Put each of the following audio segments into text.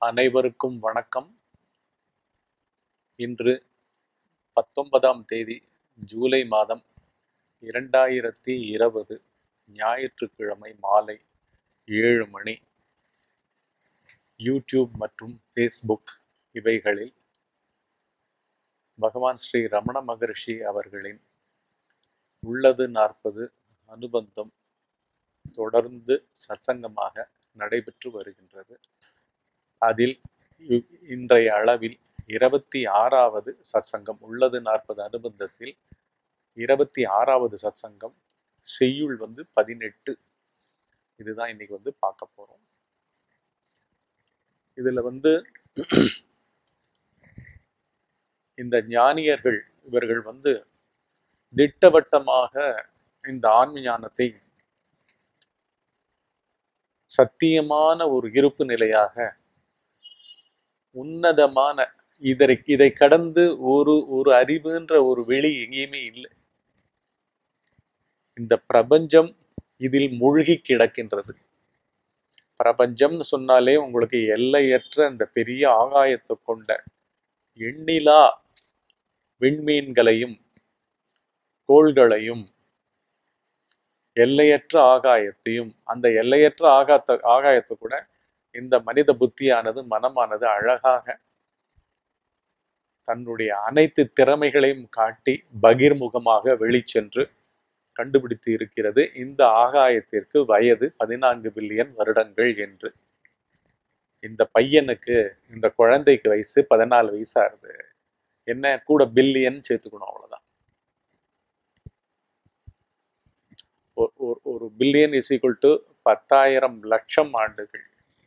அனைவருக்கும் வணக்கம் இன்று பத்தொன்பதாம் தேதி ஜூலை மாதம் இரண்டாயிரத்தி இருபது ஞாயிற்றுக்கிழமை மாலை ஏழு மணி யூடியூப் மற்றும் ஃபேஸ்புக் இவைகளில் பகவான் ஸ்ரீ ரமண மகரிஷி அவர்களின் உள்ளது நாற்பது அனுபந்தம் தொடர்ந்து சத்சங்கமாக நடைபெற்று வருகின்றது அதில் இ- இன்றைய அளவில் இருபத்தி ஆறாவது சத்சங்கம் உள்ளது நாற்பது அனுபந்தத்தில் இருபத்தி ஆறாவது சத்சங்கம் செய்யுள் வந்து பதினெட்டு இதுதான் இன்னைக்கு வந்து பார்க்க போறோம் இதுல வந்து இந்த ஞானியர்கள் இவர்கள் வந்து திட்டவட்டமாக இந்த ஆன்ம ஞானத்தை சத்தியமான ஒரு இருப்பு நிலையாக உன்னதமான இதை இதை கடந்து ஒரு ஒரு அறிவுன்ற ஒரு வெளி எங்கேயுமே இல்லை இந்த பிரபஞ்சம் இதில் மூழ்கி கிடக்கின்றது பிரபஞ்சம்னு சொன்னாலே உங்களுக்கு எல்லையற்ற அந்த பெரிய ஆகாயத்தை கொண்ட எண்ணிலா விண்மீன்களையும் கோள்களையும் எல்லையற்ற ஆகாயத்தையும் அந்த எல்லையற்ற ஆகாத்த ஆகாயத்தை கூட இந்த மனித புத்தியானது மனமானது அழகாக தன்னுடைய அனைத்து திறமைகளையும் காட்டி பகிர்முகமாக வெளிச்சென்று கண்டுபிடித்து இருக்கிறது இந்த ஆகாயத்திற்கு வயது பதினான்கு பில்லியன் வருடங்கள் என்று இந்த பையனுக்கு இந்த குழந்தைக்கு வயசு பதினாலு வயசாகுது என்ன கூட பில்லியன் சேர்த்துக்கணும் அவ்வளவுதான் ஒரு- ஒரு- ஒரு பில்லியன் இஸ் ஈக்குவல் டு பத்தாயிரம் லட்சம் ஆண்டுகள்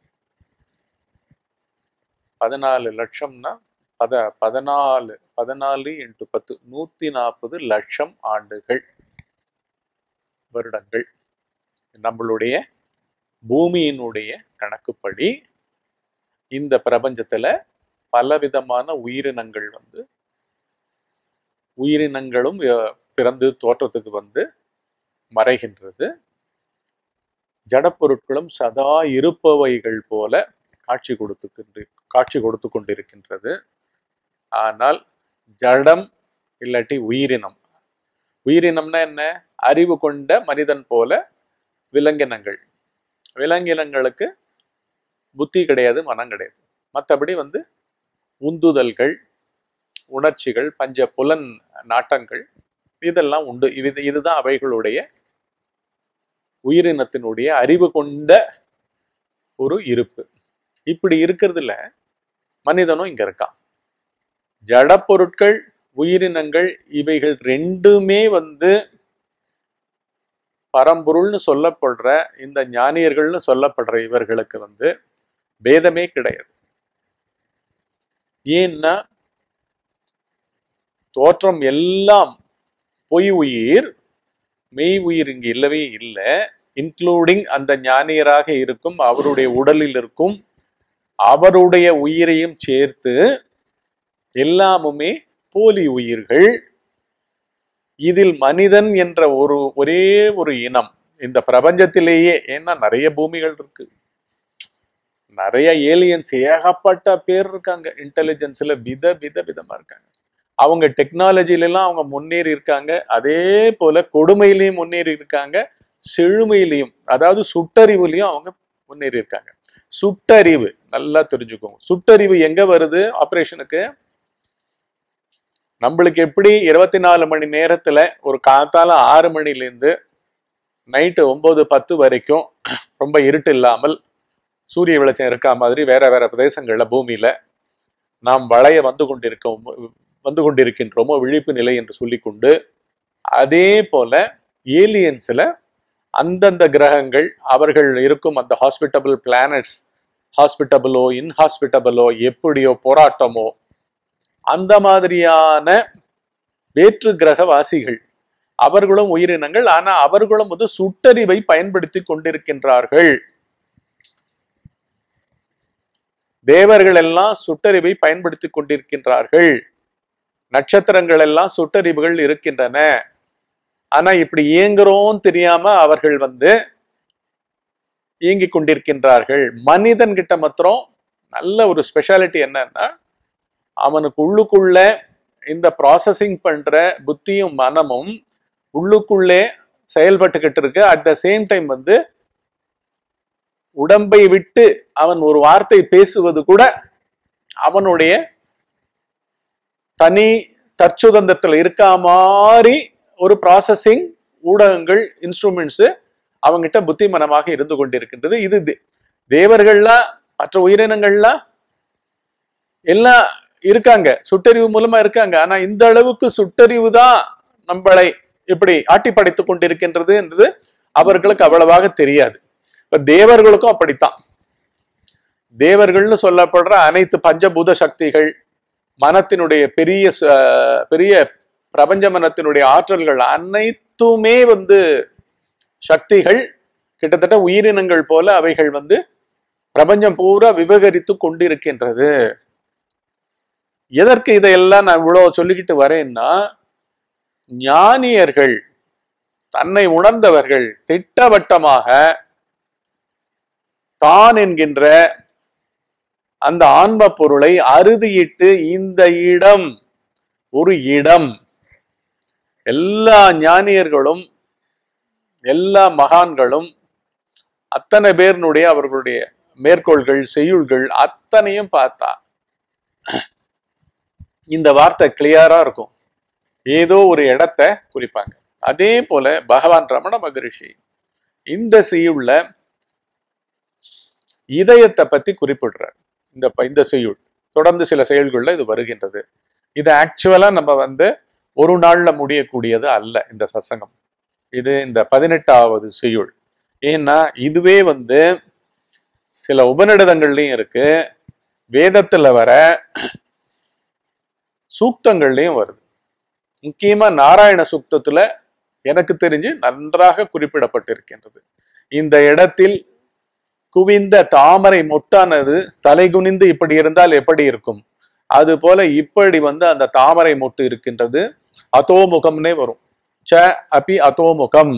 பதினாலு லட்சம்னா பத பதினாலு பதினாலு இன்ட்டு பத்து நூத்தி நாற்பது லட்சம் ஆண்டுகள் வருடங்கள் நம்மளுடைய பூமியினுடைய கணக்குப்படி இந்த பிரபஞ்சத்துல பலவிதமான உயிரினங்கள் வந்து உயிரினங்களும் அஹ், பிறந்து தோற்றத்துக்கு வந்து மறைகின்றது ஜடப்பொருட்களும் சதா இருப்பவைகள் போல காட்சி கொடுத்து காட்சி கொடுத்து கொண்டிருக்கின்றது ஆனால் ஜடம் இல்லாட்டி உயிரினம் உயிரினம்னா என்ன அறிவு கொண்ட மனிதன் போல விலங்கினங்கள் விலங்கினங்களுக்கு புத்தி கிடையாது மனம் கிடையாது மற்றபடி வந்து உந்துதல்கள் உணர்ச்சிகள் பஞ்ச புலன் நாட்டங்கள் இதெல்லாம் உண்டு இது இதுதான் அவைகளுடைய உயிரினத்தினுடைய அறிவு கொண்ட ஒரு இருப்பு இப்படி இருக்கிறதுல மனிதனும் இங்க இருக்கான் ஜட பொருட்கள் உயிரினங்கள் இவைகள் ரெண்டுமே வந்து பரம்பொருள்னு சொல்லப்படுற இந்த ஞானியர்கள்னு சொல்லப்படுற இவர்களுக்கு வந்து பேதமே கிடையாது ஏன்னா தோற்றம் எல்லாம் பொய் உயிர் மெய் உயிர் இங்கு இல்லவே இல்லை இன்க்ளூடிங் அந்த ஞானியராக இருக்கும் அவருடைய உடலில் இருக்கும் அவருடைய உயிரையும் சேர்த்து எல்லாமுமே போலி உயிர்கள் இதில் மனிதன் என்ற ஒரு ஒரே ஒரு இனம் இந்த பிரபஞ்சத்திலேயே ஏன்னா நிறைய பூமிகள் இருக்கு நிறைய ஏலியன்ஸ் ஏகப்பட்ட பேர் இருக்காங்க இன்டெலிஜென்ஸ்ல வித வித விதமா இருக்காங்க அவங்க டெக்னாலஜில எல்லாம் அவங்க முன்னேறி இருக்காங்க அதே போல கொடுமையிலையும் முன்னேறி இருக்காங்க செழுமையிலையும் அதாவது சுட்டறிவுலையும் அவங்க முன்னேறி இருக்காங்க சுட்டறிவு நல்லா தெரிஞ்சுக்கோங்க சுட்டறிவு எங்க வருது ஆபரேஷனுக்கு நம்மளுக்கு எப்படி இருபத்தி நாலு மணி நேரத்துல ஒரு காத்தால ஆறு மணிலேருந்து நைட்டு ஒன்பது பத்து வரைக்கும் ரொம்ப இருட்டு இல்லாமல் சூரிய வெளிச்சம் இருக்கா மாதிரி வேற வேற பிரதேசங்கள்ல பூமியில நாம் வளைய வந்து கொண்டிருக்கோம் வந்து கொண்டிருக்கின்றோமோ விழிப்பு நிலை என்று சொல்லிக்கொண்டு அதே போல ஏலியன்ஸ்ல அந்தந்த கிரகங்கள் அவர்கள் இருக்கும் அந்த ஹாஸ்பிட்டபிள் பிளானட்ஸ் ஹாஸ்பிட்டபிளோ இன்ஹாஸ்பிட்டபிளோ எப்படியோ போராட்டமோ அந்த மாதிரியான வேற்று கிரக வாசிகள் அவர்களும் உயிரினங்கள் ஆனா அவர்களும் வந்து சுட்டறிவை பயன்படுத்தி கொண்டிருக்கின்றார்கள் தேவர்கள் எல்லாம் சுட்டறிவை பயன்படுத்தி கொண்டிருக்கின்றார்கள் நட்சத்திரங்கள் எல்லாம் சுட்டறிவுகள் இருக்கின்றன ஆனா இப்படி இயங்குறோம் தெரியாம அவர்கள் வந்து இயங்கிக் கொண்டிருக்கின்றார்கள் மனிதன் கிட்ட மாத்திரம் நல்ல ஒரு ஸ்பெஷாலிட்டி என்னன்னா அவனுக்கு உள்ளுக்குள்ள இந்த ப்ராசஸிங் பண்ற புத்தியும் மனமும் உள்ளுக்குள்ளே செயல்பட்டுக்கிட்டு இருக்கு அட் த சேம் டைம் வந்து உடம்பை விட்டு அவன் ஒரு வார்த்தை பேசுவது கூட அவனுடைய தனி தற்சுதந்திரத்தில் இருக்கா மாதிரி ஒரு ப்ராசஸிங் ஊடகங்கள் இன்ஸ்ட்ருமெண்ட்ஸ் அவங்கிட்ட புத்திமனமாக இருந்து கொண்டிருக்கின்றது இது தே- தேவர்கள்லாம் மற்ற உயிரினங்கள்லாம் எல்லாம் இருக்காங்க சுட்டறிவு மூலமா இருக்காங்க ஆனா இந்த அளவுக்கு சுட்டறிவு தான் நம்மளை இப்படி ஆட்டி படைத்துக் கொண்டிருக்கின்றது என்றது அவர்களுக்கு அவ்வளவாக தெரியாது இப்ப தேவர்களுக்கும் அப்படித்தான் தேவர்கள்னு சொல்லப்படுற அனைத்து பஞ்சபூத சக்திகள் மனத்தினுடைய பெரிய ச- பெரிய பிரபஞ்ச மனத்தினுடைய ஆற்றல்கள் அனைத்துமே வந்து சக்திகள் கிட்டத்தட்ட உயிரினங்கள் போல அவைகள் வந்து பிரபஞ்சம் பூரா விவகரித்து கொண்டிருக்கின்றது எதற்கு இதையெல்லாம் நான் இவ்வளவு சொல்லிக்கிட்டு வரேன்னா ஞானியர்கள் தன்னை உணர்ந்தவர்கள் திட்டவட்டமாக தான் என்கின்ற அந்த ஆன்ம பொருளை அறுதியிட்டு இந்த இடம் ஒரு இடம் எல்லா ஞானியர்களும் எல்லா மகான்களும் அத்தனை பேர்னுடைய அவர்களுடைய மேற்கோள்கள் செய்யுள்கள் அத்தனையும் பார்த்தா இந்த வார்த்தை கிளியரா இருக்கும் ஏதோ ஒரு இடத்தை குறிப்பாங்க அதே போல பகவான் ரமண மகரிஷி இந்த செய்யுள்ள இதயத்தை பத்தி குறிப்பிடுறார் இந்த ப- இந்த செய்யுள் தொடர்ந்து சில செயல்கள்ல இது வருகின்றது இது ஆக்சுவலா நம்ம வந்து ஒரு நாள்ல முடியக்கூடியது அல்ல இந்த சத்சங்கம் இது இந்த பதினெட்டாவது செய்யுள் ஏன்னா இதுவே வந்து சில உபநிடதங்கள்லயும் இருக்கு வேதத்துல வர சூக்தங்கள்லயும் வருது முக்கியமா நாராயண சூக்தத்துல எனக்கு தெரிஞ்சு நன்றாக குறிப்பிடப்பட்டிருக்கின்றது இந்த இடத்தில் குவிந்த தாமரை மொட்டானது தலை குனிந்து இப்படி இருந்தால் எப்படி இருக்கும் அது போல இப்படி வந்து அந்த தாமரை மொட்டு இருக்கின்றது அதோமுகம்னே வரும் ச அபி அதோமுகம்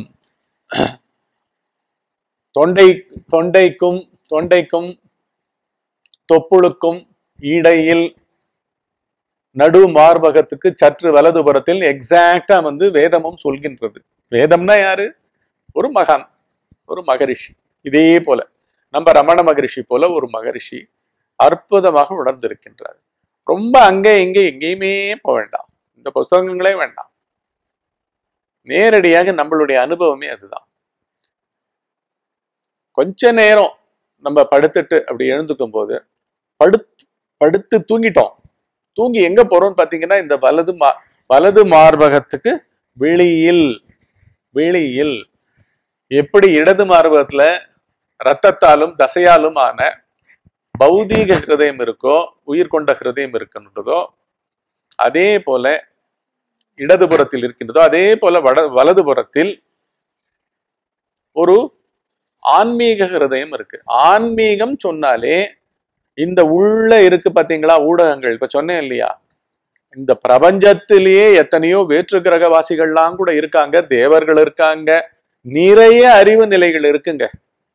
தொண்டை தொண்டைக்கும் தொண்டைக்கும் தொப்புளுக்கும் இடையில் நடு மார்பகத்துக்கு சற்று வலதுபுறத்தில் எக்ஸாக்டா வந்து வேதமும் சொல்கின்றது வேதம்னா யாரு ஒரு மகான் ஒரு மகரிஷி இதே போல நம்ம ரமண மகரிஷி போல ஒரு மகரிஷி அற்புதமாக உணர்ந்திருக்கின்றார் ரொம்ப அங்கே இங்கே எங்கேயுமே போக வேண்டாம் இந்த புஸ்தகங்களே வேண்டாம் நேரடியாக நம்மளுடைய அனுபவமே அதுதான் கொஞ்ச நேரம் நம்ம படுத்துட்டு அப்படி எழுந்துக்கும் போது படுத்து படுத்து தூங்கிட்டோம் தூங்கி எங்க போறோம்னு பாத்தீங்கன்னா இந்த வலது மா வலது மார்பகத்துக்கு வெளியில் வெளியில் எப்படி இடது மார்பகத்துல ரத்தத்தாலும் தசையாலும் ஆன பௌதீக ஹிருதயம் இருக்கோ உயிர் கொண்ட ஹிருதயம் இருக்கின்றதோ அதே போல இடதுபுறத்தில் இருக்கின்றதோ அதே போல வட வலதுபுறத்தில் ஒரு ஆன்மீக ஹிருதயம் இருக்கு ஆன்மீகம் சொன்னாலே இந்த உள்ள இருக்கு பாத்தீங்களா ஊடகங்கள் இப்ப சொன்னேன் இல்லையா இந்த பிரபஞ்சத்திலேயே எத்தனையோ வேற்று கிரகவாசிகள்லாம் கூட இருக்காங்க தேவர்கள் இருக்காங்க நிறைய அறிவு நிலைகள் இருக்குங்க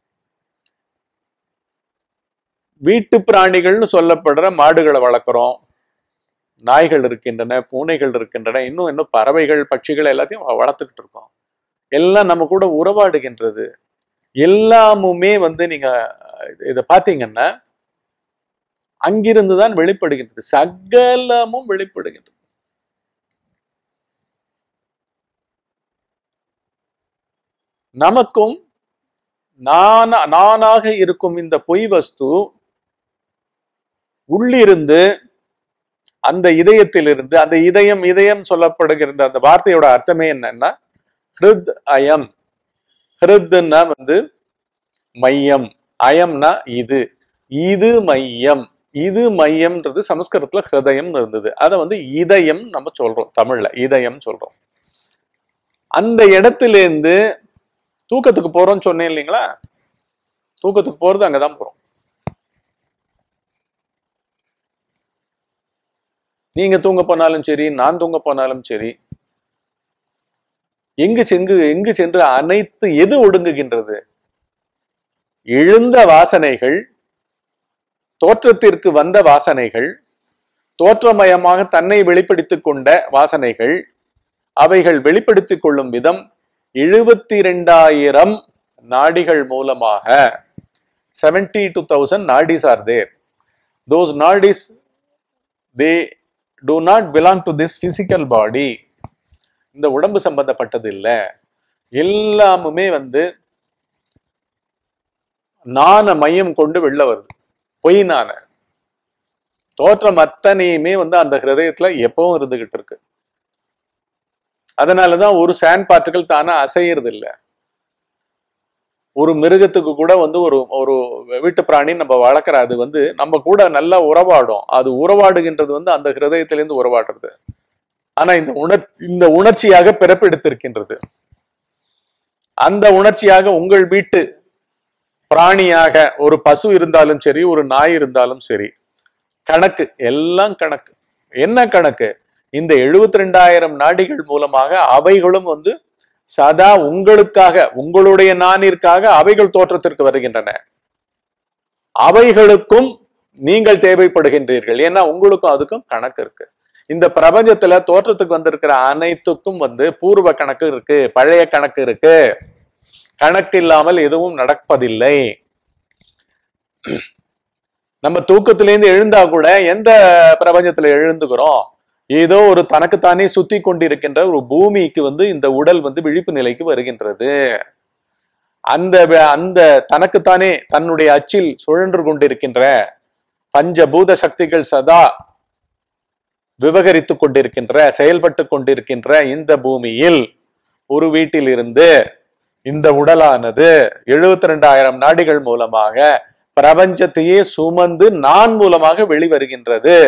வீட்டு பிராணிகள்னு சொல்லப்படுற மாடுகளை வளர்க்குறோம் நாய்கள் இருக்கின்றன பூனைகள் இருக்கின்றன இன்னும் இன்னும் பறவைகள் பட்சிகள் எல்லாத்தையும் வ- வளர்த்துக்கிட்டு இருக்கோம் எல்லாம் நம்ம கூட உறவாடுகின்றது எல்லாமுமே வந்து நீங்க இது- இதை பார்த்தீங்கன்னா அங்கிருந்து தான் வெளிப்படுகின்றது சகலமும் வெளிப்படுகின்றது நமக்கும் நானா நானாக இருக்கும் இந்த பொய் வஸ்து உள்ளிருந்து அந்த இதயத்திலிருந்து அந்த இதயம் இதயம் சொல்லப்படுகிற அந்த வார்த்தையோட அர்த்தமே என்னன்னா ஹிருத் அயம் ஹிருத்னா வந்து மையம் அயம்னா இது இது மையம் இது மையம்ன்றது சமஸ்கிருதத்துல ஹிருதயம் இருந்தது அதை வந்து இதயம் நம்ம சொல்றோம் தமிழ்ல இதயம் சொல்றோம் அந்த இடத்திலேருந்து தூக்கத்துக்கு போறோம்னு சொன்னேன் இல்லைங்களா தூக்கத்துக்கு போறது அங்கதான் போறோம் நீங்க தூங்க போனாலும் சரி நான் தூங்க போனாலும் சரி எங்கு செங்கு எங்கு சென்று அனைத்து எது ஒடுங்குகின்றது எழுந்த வாசனைகள் தோற்றத்திற்கு வந்த வாசனைகள் தோற்றமயமாக தன்னை வெளிப்படுத்திக் கொண்ட வாசனைகள் அவைகள் வெளிப்படுத்திக் கொள்ளும் விதம் எழுபத்தி இரண்டாயிரம் நாடிகள் மூலமாக seventy two thousand nadis are there those nadis they do not belong to this physical body இந்த உடம்பு சம்பந்தப்பட்டது இல்லை எல்லாமுமே வந்து நான மையம் கொண்டு வெளில வருது பொய் நான தோற்றம் அத்தனையுமே வந்து அந்த ஹிருதயத்துல எப்பவும் இருந்துகிட்டு இருக்கு அதனாலதான் ஒரு சாண்ட் பார்ட்டிகள் தானே அசையறது இல்ல ஒரு மிருகத்துக்கு கூட வந்து ஒரு ஒரு வீட்டு பிராணி நம்ம வளர்க்குற அது வந்து நம்ம கூட நல்லா உறவாடும் அது உறவாடுகின்றது வந்து அந்த ஹிருதயத்திலிருந்து உறவாடுறது ஆனா இந்த உணர் இந்த உணர்ச்சியாக பிறப்பெடுத்திருக்கின்றது அந்த உணர்ச்சியாக உங்கள் வீட்டு பிராணியாக ஒரு பசு இருந்தாலும் சரி ஒரு நாய் இருந்தாலும் சரி கணக்கு எல்லாம் கணக்கு என்ன கணக்கு இந்த எழுபத்தி ரெண்டாயிரம் நாடிகள் மூலமாக அவைகளும் வந்து சதா உங்களுக்காக உங்களுடைய நானிற்காக அவைகள் தோற்றத்திற்கு வருகின்றன அவைகளுக்கும் நீங்கள் தேவைப்படுகின்றீர்கள் ஏன்னா உங்களுக்கும் அதுக்கும் கணக்கு இருக்கு இந்த பிரபஞ்சத்துல தோற்றத்துக்கு வந்திருக்கிற அனைத்துக்கும் வந்து பூர்வ கணக்கு இருக்கு பழைய கணக்கு இருக்கு கணக்கு இல்லாமல் எதுவும் நடப்பதில்லை நம்ம தூக்கத்திலேருந்து எழுந்தா கூட எந்த பிரபஞ்சத்துல எழுந்துக்கிறோம் ஏதோ ஒரு தனக்குத்தானே சுத்தி கொண்டிருக்கின்ற ஒரு பூமிக்கு வந்து இந்த உடல் வந்து விழிப்பு நிலைக்கு வருகின்றது அந்த வ- அந்த தனக்குத்தானே தன்னுடைய அச்சில் சுழன்று கொண்டிருக்கின்ற பஞ்சபூத சக்திகள் சதா விவகரித்துக் கொண்டிருக்கின்ற செயல்பட்டு கொண்டிருக்கின்ற இந்த பூமியில் ஒரு வீட்டிலிருந்து இந்த உடலானது எழுபத்தி ரெண்டாயிரம் நாடிகள் மூலமாக பிரபஞ்சத்தையே சுமந்து நான் மூலமாக வெளிவருகின்றது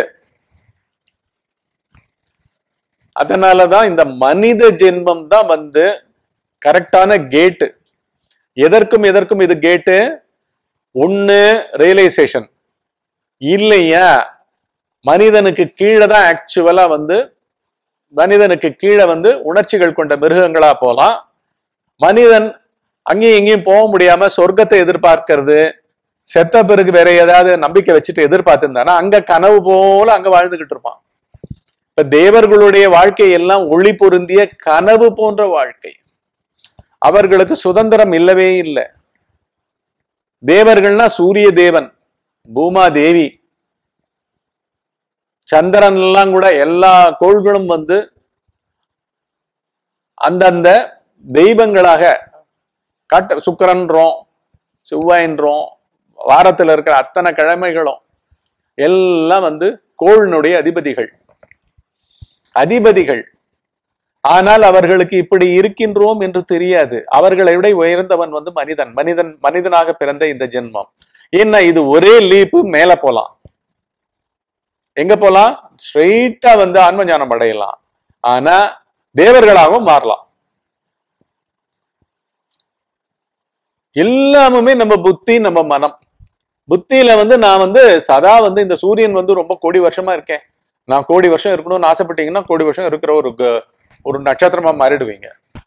அதனாலதான் இந்த மனித ஜென்மம் தான் வந்து கரெக்டான கேட்டு எதற்கும் எதற்கும் இது கேட்டு ஒண்ணு ரியலைசேஷன் இல்லையா மனிதனுக்கு கீழே தான் ஆக்சுவலா வந்து மனிதனுக்கு கீழே வந்து உணர்ச்சிகள் கொண்ட மிருகங்களா போலாம் மனிதன் அங்கேயும் இங்கேயும் போக முடியாம சொர்க்கத்தை எதிர்பார்க்கிறது செத்த பிறகு வேற ஏதாவது நம்பிக்கை வச்சுட்டு எதிர்பார்த்திருந்தானா அங்க கனவு போல அங்க வாழ்ந்துகிட்டு இருப்பான் இப்ப தேவர்களுடைய வாழ்க்கை எல்லாம் ஒளி பொருந்திய கனவு போன்ற வாழ்க்கை அவர்களுக்கு சுதந்திரம் இல்லவே இல்லை தேவர்கள்னா சூரிய தேவன் பூமா தேவி சந்திரன் எல்லாம் கூட எல்லா கோள்களும் வந்து அந்தந்த தெய்வங்களாக காட்ட சுக்கிரன்றோம் செவ்வாயின்றோம் வாரத்துல இருக்கிற அத்தனை கிழமைகளும் எல்லாம் வந்து கோளினுடைய அதிபதிகள் அதிபதிகள் ஆனால் அவர்களுக்கு இப்படி இருக்கின்றோம் என்று தெரியாது அவர்களை விட உயர்ந்தவன் வந்து மனிதன் மனிதன் மனிதனாக பிறந்த இந்த ஜென்மம் ஏன்னா இது ஒரே லீப்பு மேல போலாம் எங்க போலாம் ஸ்ட்ரெயிட்டா வந்து ஆன்ம ஞானம் அடையலாம் ஆனா தேவர்களாகவும் மாறலாம் எல்லாமுமே நம்ம புத்தி நம்ம மனம் புத்தியில வந்து நான் வந்து சதா வந்து இந்த சூரியன் வந்து ரொம்ப கோடி வருஷமா இருக்கேன் நான் கோடி வருஷம் இருக்கணும்னு ஆசைப்பட்டீங்கன்னா கோடி வருஷம் இருக்கிற ஒரு க- ஒரு நட்சத்திரமா மாறிடுவீங்க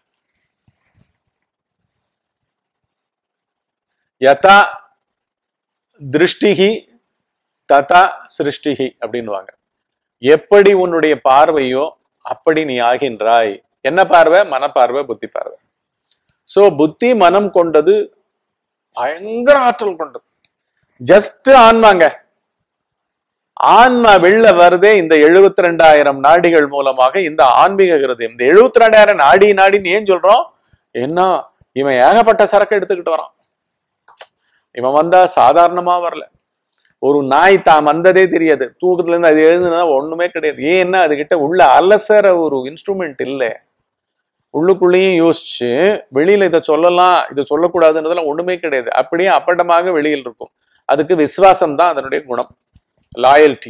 யதா திருஷ்டிகி ததா சிருஷ்டிகி அப்படின்னுவாங்க எப்படி உன்னுடைய பார்வையோ அப்படி நீ ஆகின்றாய் என்ன பார்வை மனப்பார்வை புத்தி பார்வை சோ புத்தி மனம் கொண்டது பயங்கர ஆற்றல் கொண்டது ஜஸ்ட் ஆன்மாங்க ஆன்மா வெளில வருதே இந்த எழுபத்தி ரெண்டாயிரம் நாடிகள் மூலமாக இந்த ஆன்மீக ஹிருதயம் இந்த எழுபத்தி ரெண்டாயிரம் நாடி நாடின்னு ஏன் சொல்றோம் என்ன இவன் ஏகப்பட்ட சரக்கு எடுத்துக்கிட்டு வரான் இவன் வந்தா சாதாரணமா வரல ஒரு நாய் தான் வந்ததே தெரியாது தூக்கத்துல இருந்து அது எழுதுனா ஒண்ணுமே கிடையாது ஏன்னா அதுகிட்ட உள்ள அலசற ஒரு இன்ஸ்ட்ருமெண்ட் இல்லை உள்ளுக்குள்ளேயும் யோசிச்சு வெளியில இதை சொல்லலாம் இதை சொல்லக்கூடாதுன்றதெல்லாம் ஒண்ணுமே கிடையாது அப்படியே அப்பட்டமாக வெளியில் இருக்கும் அதுக்கு விசுவாசம் தான் அதனுடைய குணம் லாயல்டி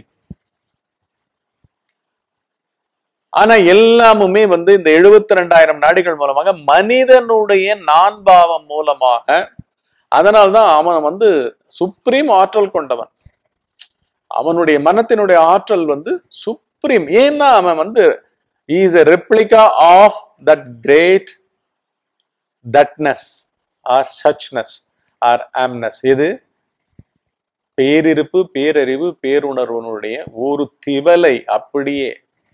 ஆனா எல்லாமுமே வந்து இந்த எழுபத்தி ரெண்டாயிரம் நாடிகள் மூலமாக மனிதனுடைய நான்பாவம் மூலமாக அதனால்தான் அவன் வந்து சுப்ரீம் ஆற்றல் கொண்டவன் அவனுடைய மனத்தினுடைய ஆற்றல் வந்து சுப்ரீம் ஏன்னா அவன் வந்து is a replica of that great thatness or suchness or amness இது பேரிருப்பு பேரறிவு பேருணர்வனுடைய ஒரு திவலை அப்படியே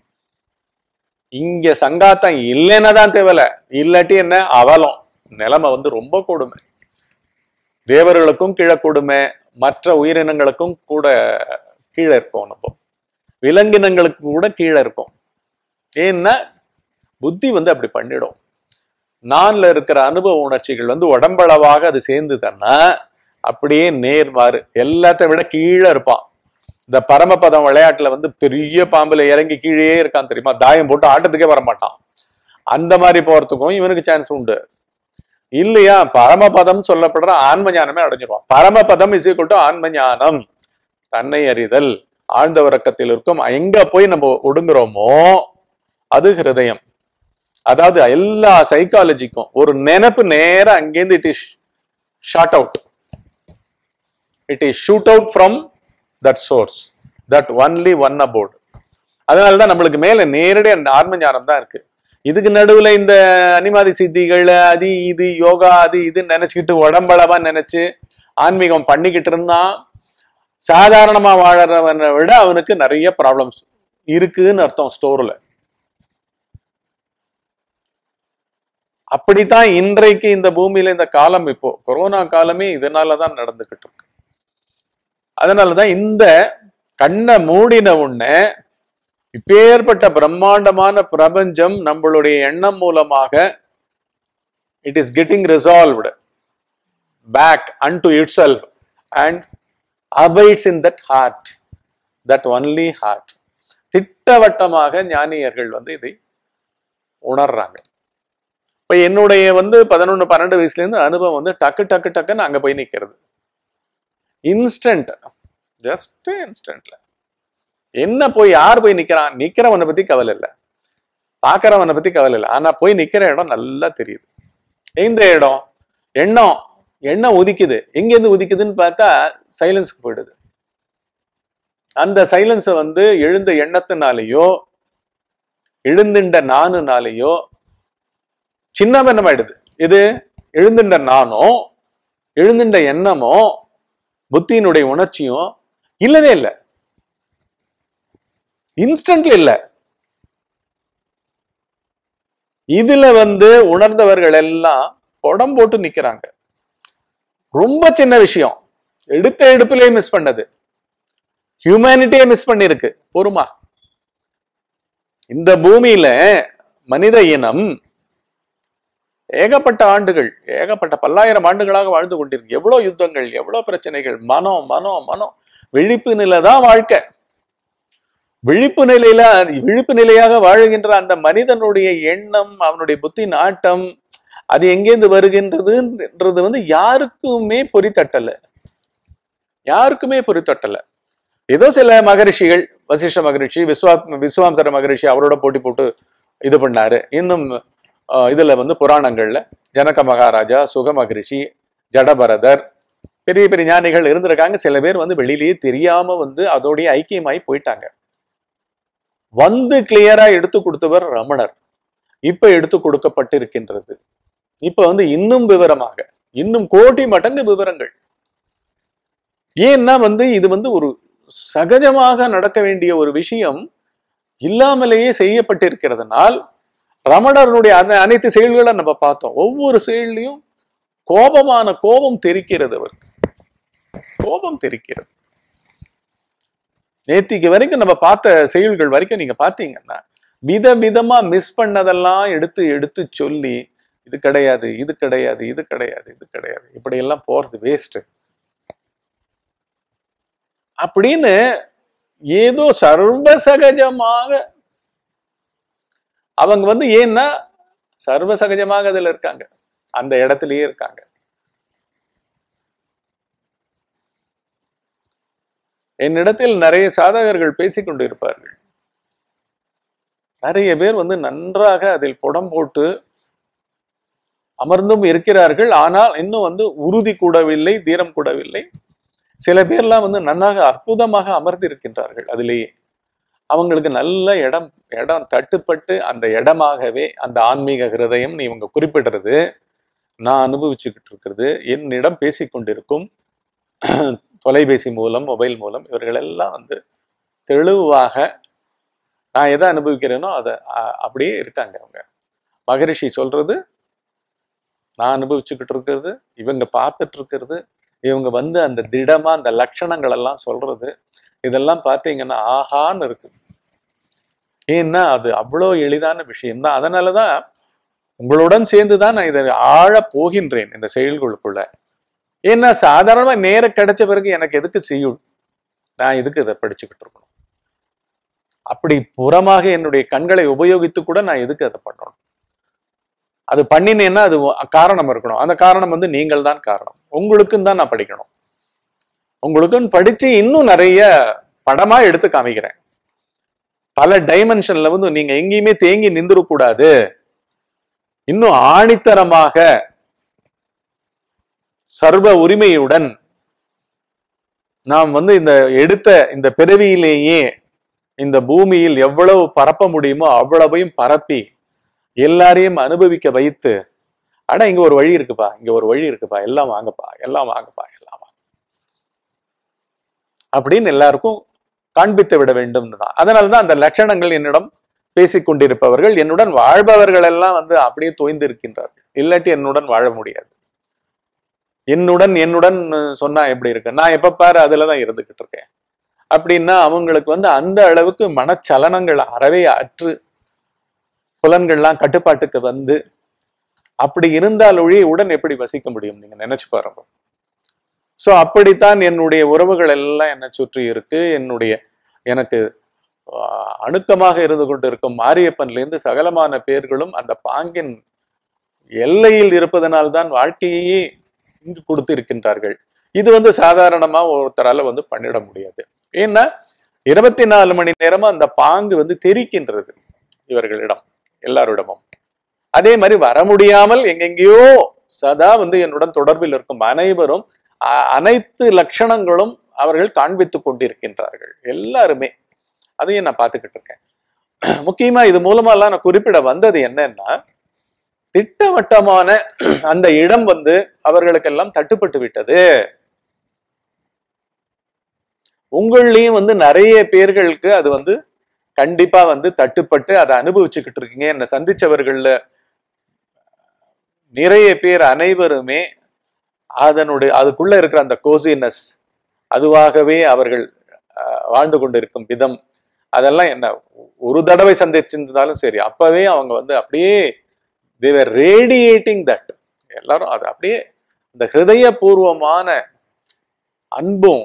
இங்க சங்காத்தம் இல்லைன்னா தான் திவலை இல்லாட்டி என்ன அவலம் நிலைமை வந்து ரொம்ப கொடுமை தேவர்களுக்கும் கீழே கொடுமை மற்ற உயிரினங்களுக்கும் கூட கீழே இருக்கும் நம்ம விலங்கினங்களுக்கு கூட கீழே இருக்கும் ஏன்னா புத்தி வந்து அப்படி பண்ணிடும் நான்ல இருக்கிற அனுபவ உணர்ச்சிகள் வந்து உடம்பளவாக அது சேர்ந்துதன்னா அப்படியே நேர்மாறு எல்லாத்த விட கீழே இருப்பான் இந்த பரமபதம் விளையாட்டுல வந்து பெரிய பாம்புல இறங்கி கீழே இருக்கான் தெரியுமா தாயம் போட்டு ஆட்டத்துக்கே வரமாட்டான் அந்த மாதிரி போறதுக்கும் இவனுக்கு சான்ஸ் உண்டு இல்லையா பரமபதம் சொல்லப்படுற ஆன்ம ஞானமே அடைஞ்சிருவான் பரமபதம் இஸ் டு ஆன்ம ஞானம் தன்னை அறிதல் ஆழ்ந்த உறக்கத்தில் இருக்கும் எங்க போய் நம்ம ஒடுங்குறோமோ அது ஹிருதயம் அதாவது எல்லா சைக்காலஜிக்கும் ஒரு நினைப்பு நேரா அங்கேருந்து it is short out it is shoot out from that source that only one abort அதனால தான் நம்மளுக்கு மேல நேரடி அந்த ஆன்ம ஞானம் தான் இருக்கு இதுக்கு நடுவுல இந்த அனிமாதி சித்திகள் அது இது யோகா அது இதுன்னு நினைச்சுக்கிட்டு உடம்பளவா நினைச்சு ஆன்மீகம் பண்ணிக்கிட்டு இருந்தான் சாதாரணமா வாழறவனை விட அவனுக்கு நிறைய ப்ராப்ளம்ஸ் இருக்குன்னு அர்த்தம் ஸ்டோர்ல அப்படித்தான் இன்றைக்கு இந்த பூமியில இந்த காலம் இப்போ கொரோனா காலமே இதனால தான் நடந்துகிட்டு இருக்கு அதனாலதான் இந்த கண்ணை மூடின உடனே இப்பேற்பட்ட பிரம்மாண்டமான பிரபஞ்சம் நம்மளுடைய எண்ணம் மூலமாக it is getting resolved back unto itself and abides in that heart that only heart திட்டவட்டமாக ஞானியர்கள் வந்து இதை உணர்றாங்க இப்ப என்னுடைய வந்து பதினொன்று பன்னெண்டு வயசுல இருந்து அனுபவம் வந்து டக்கு டக்கு டக்குன்னு அங்க போய் நிக்கிறது இன்ஸ்டன்ட் ஜஸ்ட் இன்ஸ்டன்ட்ல என்ன போய் யார் போய் நிக்கிறான் நிக்கிறவனை பத்தி கவலை இல்லை பார்க்கறவனை பத்தி கவலை இல்லை ஆனா போய் நிக்கிற இடம் நல்லா தெரியுது எந்த இடம் எண்ணம் எண்ணம் உதிக்குது எங்கேருந்து உதிக்குதுன்னு பார்த்தா சைலன்ஸ்க்கு போயிடுது அந்த சைலன்ஸை வந்து எழுந்த எண்ணத்தினாலேயோ எழுந்துண்ட நானுனாலேயோ சின்னமென்னமாயிடுது இது எழுந்துண்ட நானோ எழுந்துண்ட எண்ணமோ புத்தியினுடைய உணர்ச்சியும் இல்லவே இல்லை இன்ஸ்டன்ட்ல இல்ல இதுல வந்து உணர்ந்தவர்கள் எல்லாம் உடம் போட்டு நிக்கிறாங்க ரொம்ப சின்ன விஷயம் எடுத்த எடுப்பிலே மிஸ் பண்ணது ஹியூமனிட்டியே மிஸ் பண்ணிருக்கு பொறுமா இந்த பூமியில மனித இனம் ஏகப்பட்ட ஆண்டுகள் ஏகப்பட்ட பல்லாயிரம் ஆண்டுகளாக வாழ்ந்து கொண்டிருக்கு எவ்வளவு யுத்தங்கள் எவ்வளவு பிரச்சனைகள் மனம் மனம் மனம் விழிப்பு நிலை தான் வாழ்க்கை விழிப்பு நிலையில விழிப்பு நிலையாக வாழுகின்ற அந்த மனிதனுடைய எண்ணம் அவனுடைய புத்தி நாட்டம் அது எங்கேருந்து வருகின்றதுன்றது வந்து யாருக்குமே பொறித்தட்டல யாருக்குமே பொறித்தட்டல ஏதோ சில மகரிஷிகள் வசிஷ்ட மகரிஷி விஸ்வா விஸ்வாம்சர மகரிஷி அவரோட போட்டி போட்டு இது பண்ணாரு இன்னும் அஹ், இதுல வந்து புராணங்கள்ல ஜனக மகாராஜா சுக மகரிஷி ஜடபரதர் பெரிய பெரிய ஞானிகள் இருந்திருக்காங்க சில பேர் வந்து வெளியிலேயே தெரியாம வந்து அதோடைய ஐக்கியமாயி போயிட்டாங்க வந்து கிளியரா எடுத்து கொடுத்தவர் ரமணர் இப்ப எடுத்து கொடுக்கப்பட்டிருக்கின்றது இப்ப வந்து இன்னும் விவரமாக இன்னும் கோடி மடங்கு விவரங்கள் ஏன்னா வந்து இது வந்து ஒரு சகஜமாக நடக்க வேண்டிய ஒரு விஷயம் இல்லாமலேயே செய்யப்பட்டிருக்கிறதுனால் ரமணருடைய அந்த அனைத்து செயல்களை நம்ம பார்த்தோம் ஒவ்வொரு செயல்லையும் கோபமான கோபம் தெரிக்கிறது அவருக்கு கோபம் தெரிக்கிறது நேத்திக்கு வரைக்கும் நம்ம பார்த்த செயல்கள் வரைக்கும் நீங்க பார்த்தீங்கன்னா விதவிதமா மிஸ் பண்ணதெல்லாம் எடுத்து எடுத்து சொல்லி இது கிடையாது இது கிடையாது இது கிடையாது இது கிடையாது இப்படி எல்லாம் போறது வேஸ்ட் அப்படின்னு ஏதோ சர்வசகஜமாக அவங்க வந்து ஏன்னா சர்வசகஜமாக அதுல இருக்காங்க அந்த இடத்துலயே இருக்காங்க என்னிடத்தில் நிறைய சாதகர்கள் பேசிக் கொண்டிருப்பார்கள் நிறைய பேர் வந்து நன்றாக அதில் புடம் போட்டு அமர்ந்தும் இருக்கிறார்கள் ஆனால் இன்னும் வந்து உறுதி கூடவில்லை தீரம் கூடவில்லை சில பேர்லாம் வந்து நன்றாக அற்புதமாக அமர்ந்து இருக்கின்றார்கள் அதிலேயே அவங்களுக்கு நல்ல இடம் இடம் தட்டுப்பட்டு அந்த இடமாகவே அந்த ஆன்மீக ஹிருதயம்னு இவங்க குறிப்பிடுறது நான் அனுபவிச்சுக்கிட்டு இருக்கிறது என்னிடம் பேசிக்கொண்டிருக்கும் தொலைபேசி மூலம் மொபைல் மூலம் இவர்கள் எல்லாம் வந்து தெளிவாக நான் எதை அனுபவிக்கிறேனோ அதை அ- அப்படியே இருக்காங்க அவங்க மகரிஷி சொல்றது நான் அனுபவிச்சுக்கிட்டு இருக்கிறது இவங்க பார்த்துட்டு இருக்கிறது இவங்க வந்து அந்த திடமா அந்த லட்சணங்கள் எல்லாம் சொல்றது இதெல்லாம் பார்த்தீங்கன்னா ஆஹான்னு இருக்கு ஏன்னா அது அவ்வளோ எளிதான விஷயம்தான் அதனாலதான் உங்களுடன் சேர்ந்து தான் நான் இதை ஆழ போகின்றேன் இந்த செயல்களுக்குள்ள ஏன்னா சாதாரணமா நேரம் கிடைச்ச பிறகு எனக்கு எதுக்கு செய்யும் நான் எதுக்கு இதை படிச்சுக்கிட்டு இருக்கணும் அப்படி புறமாக என்னுடைய கண்களை உபயோகித்து கூட நான் எதுக்கு அதை பண்ணணும் அது பண்ணினேன்னா அது காரணம் இருக்கணும் அந்த காரணம் வந்து நீங்கள் தான் காரணம் உங்களுக்கும் தான் நான் படிக்கணும் உங்களுக்கும் படிச்சு இன்னும் நிறைய படமா எடுத்து காமிக்கிறேன் பல டைமென்ஷன்ல வந்து நீங்க எங்கேயுமே தேங்கி நிந்திரக்கூடாது இன்னும் ஆணித்தரமாக சர்வ உரிமையுடன் நாம் வந்து இந்த எடுத்த இந்த பிறவியிலேயே இந்த பூமியில் எவ்வளவு பரப்ப முடியுமோ அவ்வளவையும் பரப்பி எல்லாரையும் அனுபவிக்க வைத்து அட இங்க ஒரு வழி இருக்குப்பா இங்க ஒரு வழி இருக்குப்பா எல்லாம் வாங்கப்பா எல்லாம் வாங்கப்பா எல்லாம் வாங்க அப்படின்னு எல்லாருக்கும் காண்பித்து விட வேண்டும் தான் அதனாலதான் அந்த லட்சணங்கள் என்னிடம் பேசிக் கொண்டிருப்பவர்கள் என்னுடன் வாழ்பவர்கள் எல்லாம் வந்து அப்படியே தோய்ந்து இருக்கின்றார்கள் இல்லாட்டி என்னுடன் வாழ முடியாது என்னுடன் என்னுடன் சொன்னா எப்படி இருக்கு நான் எப்ப பாரு அதுலதான் இருந்துகிட்டு இருக்கேன் அப்படின்னா அவங்களுக்கு வந்து அந்த அளவுக்கு மனச்சலனங்கள் அறவே அற்று புலன்கள்லாம் கட்டுப்பாட்டுக்கு வந்து அப்படி இருந்தால் ஒழிய உடன் எப்படி வசிக்க முடியும் நீங்க நினைச்சு பாருங்க சோ அப்படித்தான் என்னுடைய உறவுகள் எல்லாம் என்னை சுற்றி இருக்கு என்னுடைய எனக்கு ஆஹ், அணுக்கமாக இருந்து கொண்டு இருக்கும் மாரியப்பன்ல இருந்து சகலமான பேர்களும் அந்த பாங்கின் எல்லையில் இருப்பதனால்தான் வாழ்க்கையே இங்கு கொடுத்து இருக்கின்றார்கள் இது வந்து சாதாரணமா ஒருத்தரால வந்து பண்ணிட முடியாது ஏன்னா இருபத்தி நாலு மணி நேரமா அந்த பாங்கு வந்து தெரிக்கின்றது இவர்களிடம் எல்லாரிடமும் அதே மாதிரி வர முடியாமல் எங்கெங்கேயோ சதா வந்து என்னுடன் தொடர்பில் இருக்கும் அனைவரும் அ- அனைத்து லட்சணங்களும் அவர்கள் காண்பித்துக் கொண்டிருக்கின்றார்கள் எல்லாருமே அதையும் நான் பார்த்துக்கிட்டு இருக்கேன் முக்கியமா இது மூலமாலாம் நான் குறிப்பிட வந்தது என்னன்னா திட்டவட்டமான அந்த இடம் வந்து அவர்களுக்கெல்லாம் தட்டுப்பட்டு விட்டது உங்களையும் வந்து நிறைய பேர்களுக்கு அது வந்து கண்டிப்பா வந்து தட்டுப்பட்டு அதை அனுபவிச்சுக்கிட்டு இருக்கீங்க என்னை சந்திச்சவர்கள்ல நிறைய பேர் அனைவருமே அதனுடைய அதுக்குள்ள இருக்கிற அந்த கோசினஸ் அதுவாகவே அவர்கள் அஹ், வாழ்ந்து கொண்டிருக்கும் விதம் அதெல்லாம் என்ன ஒரு தடவை சந்திச்சிருந்தாலும் சரி அப்பவே அவங்க வந்து அப்படியே தேவர் ரேடியேட்டிங் தட் எல்லாரும் அது அப்படியே இந்த ஹிருதயபூர்வமான அன்பும்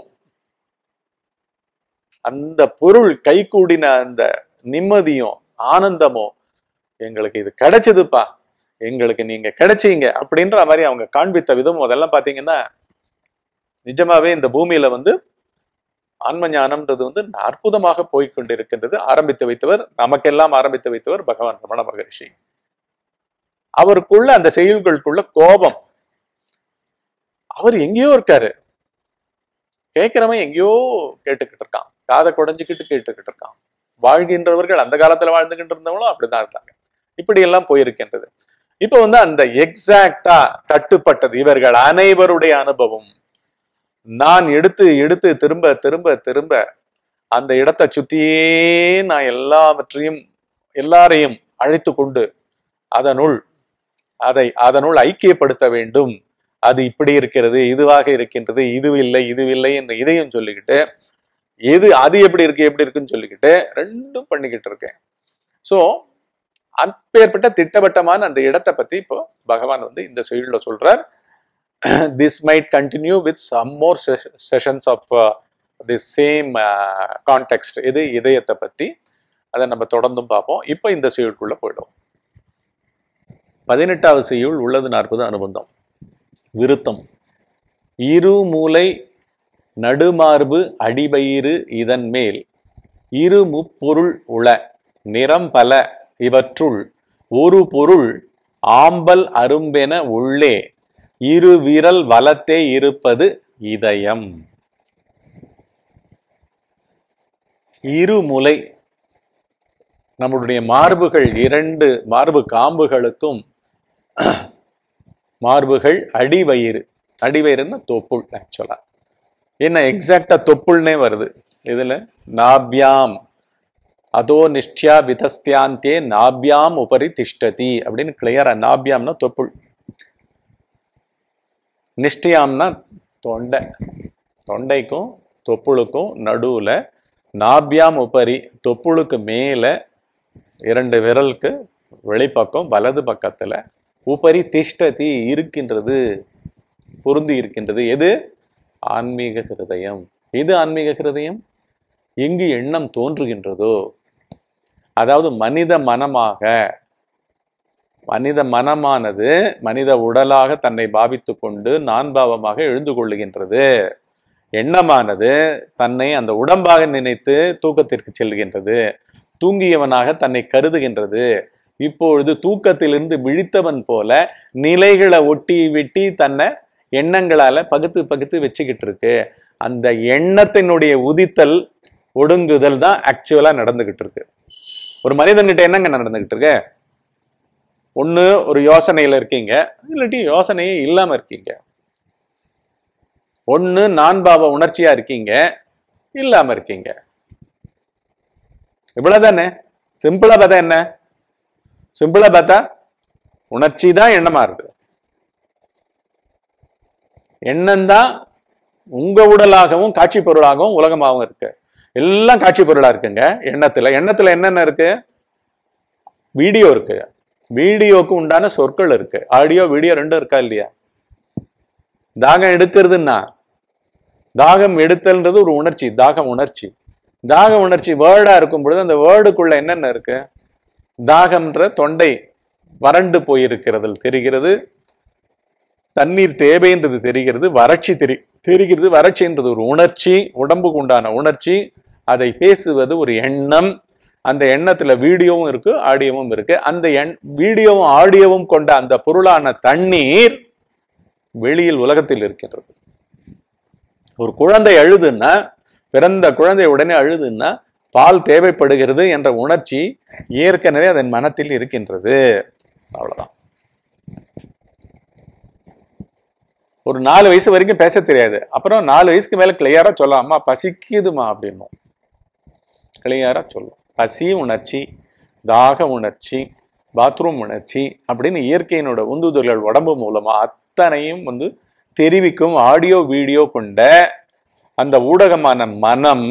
அந்த பொருள் கைகூடின அந்த நிம்மதியும் ஆனந்தமும் எங்களுக்கு இது கிடைச்சதுப்பா எங்களுக்கு நீங்க கிடைச்சீங்க அப்படின்ற மாதிரி அவங்க காண்பித்த விதம் அதெல்லாம் பாத்தீங்கன்னா நிஜமாவே இந்த பூமியில வந்து ஆன்ம ஞானம்ன்றது வந்து அற்புதமாக போய்க்கொண்டிருக்கின்றது ஆரம்பித்து வைத்தவர் நமக்கெல்லாம் ஆரம்பித்து வைத்தவர் பகவான் ரமண மகரிஷி அவருக்குள்ள அந்த செயல்களுக்குள்ள கோபம் அவர் எங்கேயோ இருக்காரு கேட்கிறவன் எங்கேயோ கேட்டுக்கிட்டு இருக்கான் காதை குடைஞ்சுக்கிட்டு கேட்டுக்கிட்டு இருக்கான் வாழ்கின்றவர்கள் அந்த காலத்துல வாழ்ந்துகிட்டு இருந்தவங்களும் அப்படிதான் இருந்தாங்க இப்படி எல்லாம் போயிருக்கின்றது இப்ப வந்து அந்த எக்ஸாக்டா தட்டுப்பட்டது இவர்கள் அனைவருடைய அனுபவம் நான் எடுத்து எடுத்து திரும்ப திரும்ப திரும்ப அந்த இடத்தை சுத்தியே நான் எல்லாவற்றையும் எல்லாரையும் அழைத்து கொண்டு அதனுள் அதை அதனுள் ஐக்கியப்படுத்த வேண்டும் அது இப்படி இருக்கிறது இதுவாக இருக்கின்றது இது இல்லை இது இல்லை என்று இதையும் சொல்லிக்கிட்டு எது அது எப்படி இருக்கு எப்படி இருக்குன்னு சொல்லிக்கிட்டு ரெண்டும் பண்ணிக்கிட்டு இருக்கேன் சோ அப்பேற்பட்ட திட்டவட்டமான அந்த இடத்தை பத்தி இப்போ பகவான் வந்து இந்த செயல்ல சொல்றார் this might continue with some more sessions of the same contact இது இதயத்தை பத்தி அதை நம்ம தொடர்ந்தும் பார்ப்போம் இப்போ இந்த செய்யுளுக்குள்ள போயிடும் பதினெட்டாவது செய்யுள் உள்ளது நாற்பது அனுபந்தம் விருத்தம் இருமூலை நடுமார்பு அடிபயிறு இதன் மேல் இரு முப்பொருள் உள நிறம் பல இவற்றுள் ஒரு பொருள் ஆம்பல் அரும்பென உள்ளே இரு விரல் வலத்தே இருப்பது இதயம் இருமுலை நம்முடைய மார்புகள் இரண்டு மார்பு காம்புகளுக்கும் மார்புகள் அடிவயிறு அடிவயிறுன்னா தோப்புள் ஆக்சுவலா என்ன எக்ஸாக்டா தொப்புள்னே வருது இதுல நாபியாம் அதோ நிஷ்டியா விதஸ்தியாந்தே நாபியாம் உபரி திஷ்டதி அப்படின்னு கிளியரா நாபியாம்னா தொப்புள் நிஷ்டியாம்னா தொண்டை தொண்டைக்கும் தொப்புளுக்கும் நடுவுல நாபியாம் உபரி தொப்புளுக்கு மேல இரண்டு விரலுக்கு வெளிப்பக்கம் வலது பக்கத்துல உபரி திஷ்டதி இருக்கின்றது பொருந்தி இருக்கின்றது எது ஆன்மீக ஹிருதயம் எது ஆன்மீக ஹிருதயம் எங்கு எண்ணம் தோன்றுகின்றதோ அதாவது மனித மனமாக மனித மனமானது மனித உடலாக தன்னை பாவித்து கொண்டு நான் பாவமாக எழுந்து கொள்ளுகின்றது எண்ணமானது தன்னை அந்த உடம்பாக நினைத்து தூக்கத்திற்கு செல்கின்றது தூங்கியவனாக தன்னை கருதுகின்றது இப்பொழுது தூக்கத்திலிருந்து விழித்தவன் போல நிலைகளை ஒட்டி வெட்டி தன்னை எண்ணங்களால பகுத்து பகுத்து வச்சுக்கிட்டு இருக்கு அந்த எண்ணத்தினுடைய உதித்தல் ஒடுங்குதல் தான் ஆக்சுவலா நடந்துகிட்டு இருக்கு ஒரு மனிதன்கிட்ட என்னங்க நடந்துகிட்டு இருக்கு ஒண்ணு ஒரு யோசனையில இருக்கீங்க இல்லாட்டி யோசனையே இல்லாம இருக்கீங்க ஒண்ணு நான் பாவ உணர்ச்சியா இருக்கீங்க இல்லாம இருக்கீங்க இவ்வளவுதானே சிம்பிளா பார்த்தா என்ன சிம்பிளா பார்த்தா உணர்ச்சி தான் எண்ணமா இருக்கு எண்ணம் தான் உங்க உடலாகவும் காட்சி பொருளாகவும் உலகமாகவும் இருக்கு எல்லாம் காட்சி பொருளா இருக்குங்க எண்ணத்துல எண்ணத்துல என்னென்ன இருக்கு வீடியோ இருக்கு வீடியோக்கு உண்டான சொற்கள் இருக்கு ஆடியோ வீடியோ ரெண்டும் இருக்கா இல்லையா தாகம் எடுக்கிறதுன்னா தாகம் எடுத்தல்ன்றது ஒரு உணர்ச்சி தாகம் உணர்ச்சி தாக உணர்ச்சி வேர்டா இருக்கும் பொழுது அந்த வேர்டுக்குள்ள என்னென்ன இருக்கு தாகம்ன்ற தொண்டை வறண்டு போயிருக்கிறது தெரிகிறது தண்ணீர் தேவைன்றது தெரிகிறது வறட்சி தெரி தெரிகிறது வறட்சின்றது ஒரு உணர்ச்சி உடம்புக்கு உண்டான உணர்ச்சி அதை பேசுவது ஒரு எண்ணம் அந்த எண்ணத்துல வீடியோவும் இருக்கு ஆடியோவும் இருக்கு அந்த எண் வீடியோவும் ஆடியோவும் கொண்ட அந்த பொருளான தண்ணீர் வெளியில் உலகத்தில் இருக்கின்றது ஒரு குழந்தை அழுதுன்னா பிறந்த குழந்தை உடனே அழுதுன்னா பால் தேவைப்படுகிறது என்ற உணர்ச்சி ஏற்கனவே அதன் மனத்தில் இருக்கின்றது அவ்வளவுதான் ஒரு நாலு வயசு வரைக்கும் பேச தெரியாது அப்புறம் நாலு வயசுக்கு மேல கிளியரா சொல்ல அம்மா பசிக்குதுமா அப்படின்னும் கிளியரா சொல்லும் பசி உணர்ச்சி தாக உணர்ச்சி பாத்ரூம் உணர்ச்சி அப்படின்னு இயற்கையினோட உந்துதல்கள் உடம்பு மூலமா அத்தனையும் வந்து தெரிவிக்கும் ஆடியோ வீடியோ கொண்ட அந்த ஊடகமான மனம்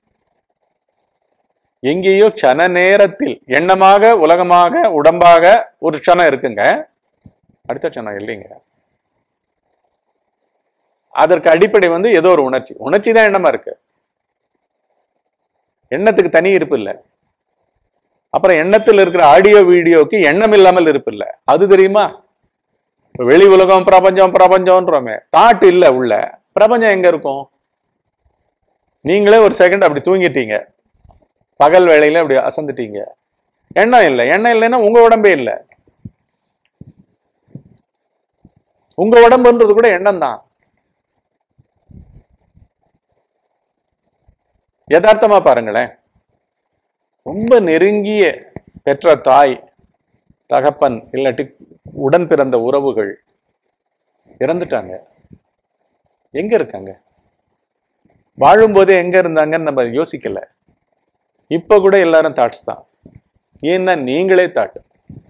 எங்கேயோ க்ஷண நேரத்தில் எண்ணமாக உலகமாக உடம்பாக ஒரு க்ஷணம் இருக்குங்க அடுத்த க்ஷணம் இல்லைங்க அதற்கு அடிப்படை வந்து ஏதோ ஒரு உணர்ச்சி உணர்ச்சி தான் எண்ணமா இருக்கு எண்ணத்துக்கு தனி இருப்பு இல்லை அப்புறம் எண்ணத்தில் இருக்கிற ஆடியோ வீடியோக்கு எண்ணம் இல்லாமல் இருப்பு இல்லை அது தெரியுமா இப்ப வெளி உலகம் பிரபஞ்சம் பிரபஞ்சம்ன்றோமே தாட் இல்ல உள்ள பிரபஞ்சம் எங்க இருக்கும் நீங்களே ஒரு செகண்ட் அப்படி தூங்கிட்டீங்க பகல் வேளையில அப்படி அசந்துட்டீங்க எண்ணம் இல்லை எண்ணம் இல்லைன்னா உங்க உடம்பே இல்லை உங்க உடம்புன்றது கூட எண்ணம் தான் யதார்த்தமா பாருங்களேன் ரொம்ப நெருங்கிய பெற்ற தாய் தகப்பன் இல்லாட்டி உடன் பிறந்த உறவுகள் இறந்துட்டாங்க எங்க இருக்காங்க வாழும்போதே எங்க இருந்தாங்கன்னு நம்ம யோசிக்கல இப்ப கூட எல்லாரும் தாட்ஸ் தான் ஏன்னா நீங்களே thought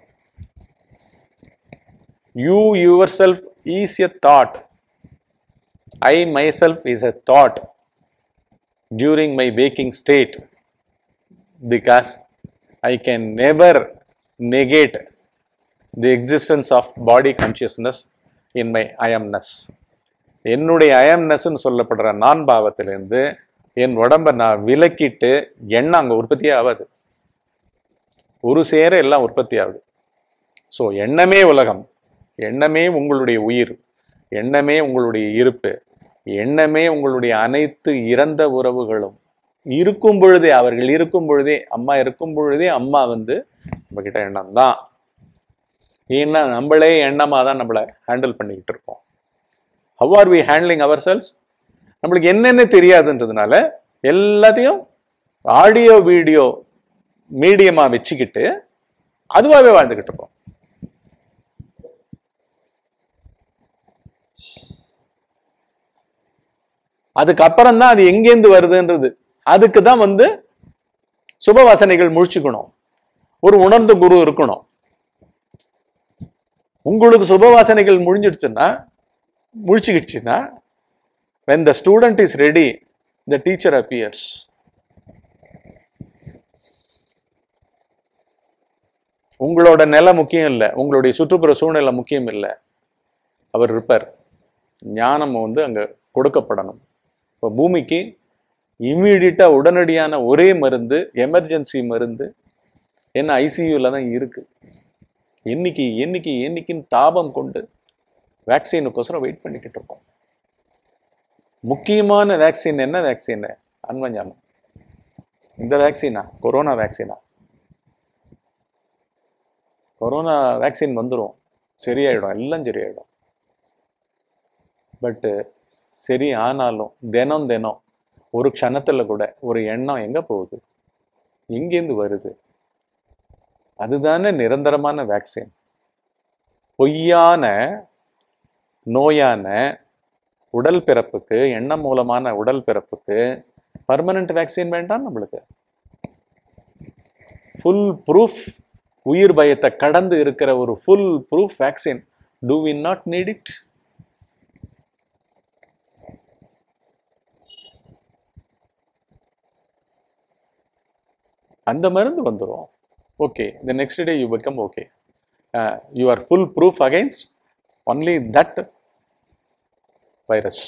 you yourself is a thought I myself is a thought during my waking state because I can never negate the existence of body consciousness in my I amness. என்னுடைய அயம்னஸ்ன்னு சொல்லப்படுற நான் பாவத்திலிருந்து என் உடம்பை நான் விலக்கிட்டு எண்ணம் அங்கே உற்பத்தியே ஆகாது ஒரு சேர எல்லாம் உற்பத்தி ஆகுது ஸோ எண்ணமே உலகம் எண்ணமே உங்களுடைய உயிர் எண்ணமே உங்களுடைய இருப்பு எண்ணமே உங்களுடைய அனைத்து இறந்த உறவுகளும் இருக்கும் பொழுதே அவர்கள் இருக்கும் பொழுதே அம்மா இருக்கும் பொழுதே அம்மா வந்து நம்மக்கிட்ட எண்ணம் தான் ஏன்னா நம்மளே எண்ணமாக தான் நம்மளை ஹேண்டில் பண்ணிக்கிட்டு இருக்கோம் how are we handling ourselves நம்மளுக்கு என்னென்ன தெரியாதுன்றதுனால எல்லாத்தையும் ஆடியோ வீடியோ மீடியமாக வச்சுக்கிட்டு அதுவாகவே வாழ்ந்துக்கிட்டு இருக்கோம் அதுக்கப்புறம் தான் அது எங்கேருந்து வருதுன்றது அதுக்கு தான் வந்து சுபவாசனைகள் முழிச்சுக்கணும் ஒரு உணர்ந்த குரு இருக்கணும் உங்களுக்கு சுபவாசனைகள் முடிஞ்சிடுச்சுன்னா முழிச்சுக்கிடுச்சுன்னா when the student is ready the teacher appears உங்களோட நிலை முக்கியம் இல்லை உங்களுடைய சுற்றுப்புற சூழ்நிலை முக்கியம் இல்லை அவர் இருப்பார் ஞானம் வந்து அங்க கொடுக்கப்படணும் இப்போ பூமிக்கு இம்மீடியட்டா உடனடியான ஒரே மருந்து எமர்ஜென்சி மருந்து என்ன ஐசியூல தான் இருக்கு என்னைக்கு என்னைக்கு என்னைக்குன்னு தாபம் கொண்டு வேக்சினுக்கோசரம் வெயிட் பண்ணிக்கிட்டு இருக்கோம் முக்கியமான வேக்சின் என்ன வேக்சின் அன்மஞானம் இந்த வேக்சினா கொரோனா வேக்சினா கொரோனா வேக்சின் வந்துடும் சரியாயிடும் எல்லாம் சரியாயிடும் பட்டு சரி ஆனாலும் தினம் தினம் ஒரு க்ஷணத்துல கூட ஒரு எண்ணம் எங்க போகுது எங்கேருந்து வருது அதுதானே நிரந்தரமான வேக்சின் பொய்யான நோயான உடல் பிறப்புக்கு எண்ணம் மூலமான உடல் பிறப்புக்கு பர்மனன்ட் வேக்சின் வேண்டாம் நம்மளுக்கு ஃபுல் ப்ரூஃப் உயிர் பயத்தை கடந்து இருக்கிற ஒரு full proof vaccine do we not need it அந்த மருந்து வந்துடும் okay the next day you become okay you are full proof against only that virus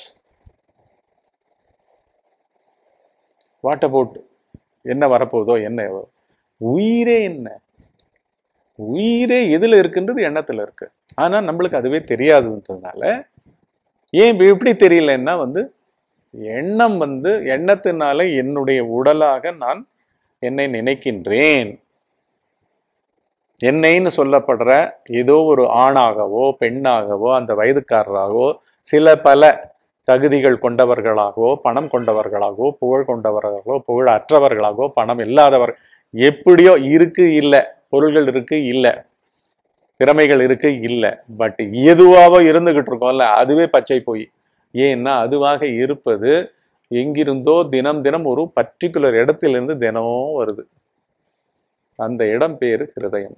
what about என்ன வரப்போகுதோ என்ன உயிரே என்ன உயிரே எதுல இருக்குன்றது எண்ணத்துல இருக்கு ஆனா நம்மளுக்கு அதுவே தெரியாதுன்றதுனால ஏன் இப்ப எப்படி தெரியலன்னா வந்து எண்ணம் வந்து எண்ணத்தினால என்னுடைய உடலாக நான் என்னை நினைக்கின்றேன் என்னைன்னு சொல்லப்படுற ஏதோ ஒரு ஆணாகவோ பெண்ணாகவோ அந்த வயதுக்காரராகவோ சில பல தகுதிகள் கொண்டவர்களாகவோ பணம் கொண்டவர்களாகவோ புகழ் கொண்டவர்களாகவோ புகழ் அற்றவர்களாகவோ பணம் இல்லாதவர் எப்படியோ இருக்கு இல்லை பொருள்கள் இருக்கு இல்லை திறமைகள் இருக்கு இல்லை பட் எதுவாக இருந்துகிட்டு இருக்கோம்ல அதுவே பச்சை போய் ஏன்னா அதுவாக இருப்பது எங்கிருந்தோ தினம் தினம் ஒரு பர்டிகுலர் இடத்திலிருந்து தினமும் வருது அந்த இடம் பேரு ஹிருதயம்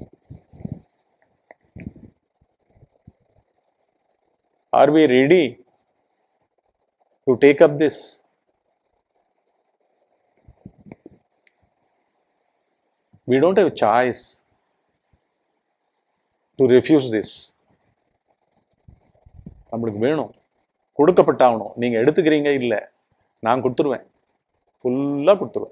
are we ready to take up this we don't have a choice to refuse this நம்மளுக்கு வேணும் கொடுக்கப்பட்டாகணும் நீங்க எடுத்துக்கிறீங்க இல்ல நான் கொடுத்துருவேன் ஃபுல்லா கொடுத்துருவேன்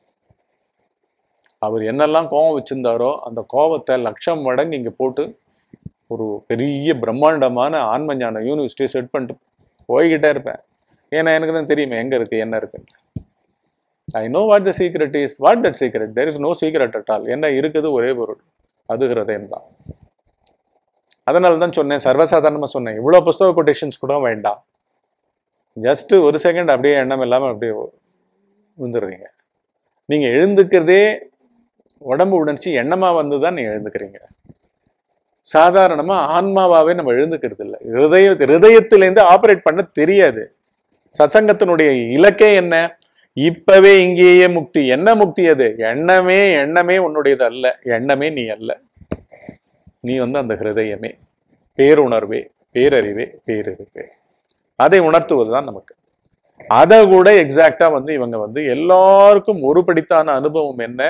அவர் என்னெல்லாம் கோபம் வச்சிருந்தாரோ அந்த கோபத்தை லட்சம் மடங்கு இங்க போட்டு ஒரு பெரிய பிரம்மாண்டமான ஆன்ம ஞான யூனிவர்சிட்டியை செட் பண்ணிட்டு போய்கிட்டே இருப்பேன் ஏன்னா எனக்கு தான் தெரியுமே எங்க இருக்கு என்ன இருக்குன்னு I know what the secret is what that secret there is no secret at all என்ன இருக்குது ஒரே பொருள் அது ஹிருதயம் தான் அதனால தான் சொன்னேன் சர்வசாதாரணமாக சொன்னேன் இவ்வளோ புஸ்தக கொட்டேஷன்ஸ் கூட வேண்டாம் ஜஸ்ட் ஒரு செகண்ட் அப்படியே எண்ணம் இல்லாமல் அப்படியே விழுந்துடுறீங்க நீங்கள் எழுந்துக்கிறதே உடம்பு உணர்ச்சி எண்ணமாக வந்து தான் நீங்கள் எழுந்துக்கிறீங்க சாதாரணமாக ஆன்மாவாகவே நம்ம எழுந்துக்கிறது இல்லை ஹிருதய ஹிருதயத்திலேருந்து ஆப்ரேட் பண்ண தெரியாது சத்சங்கத்தினுடைய இலக்கே என்ன இப்பவே இங்கேயே முக்தி என்ன முக்தி அது எண்ணமே எண்ணமே உன்னுடையது அல்ல எண்ணமே நீ அல்ல நீ வந்து அந்த ஹிருதயமே பேருணர்வே பேரறிவே பேரறிவே அதை உணர்த்துவது தான் நமக்கு அதை கூட எக்ஸாக்டா வந்து இவங்க வந்து எல்லாருக்கும் ஒரு படித்தான அனுபவம் என்ன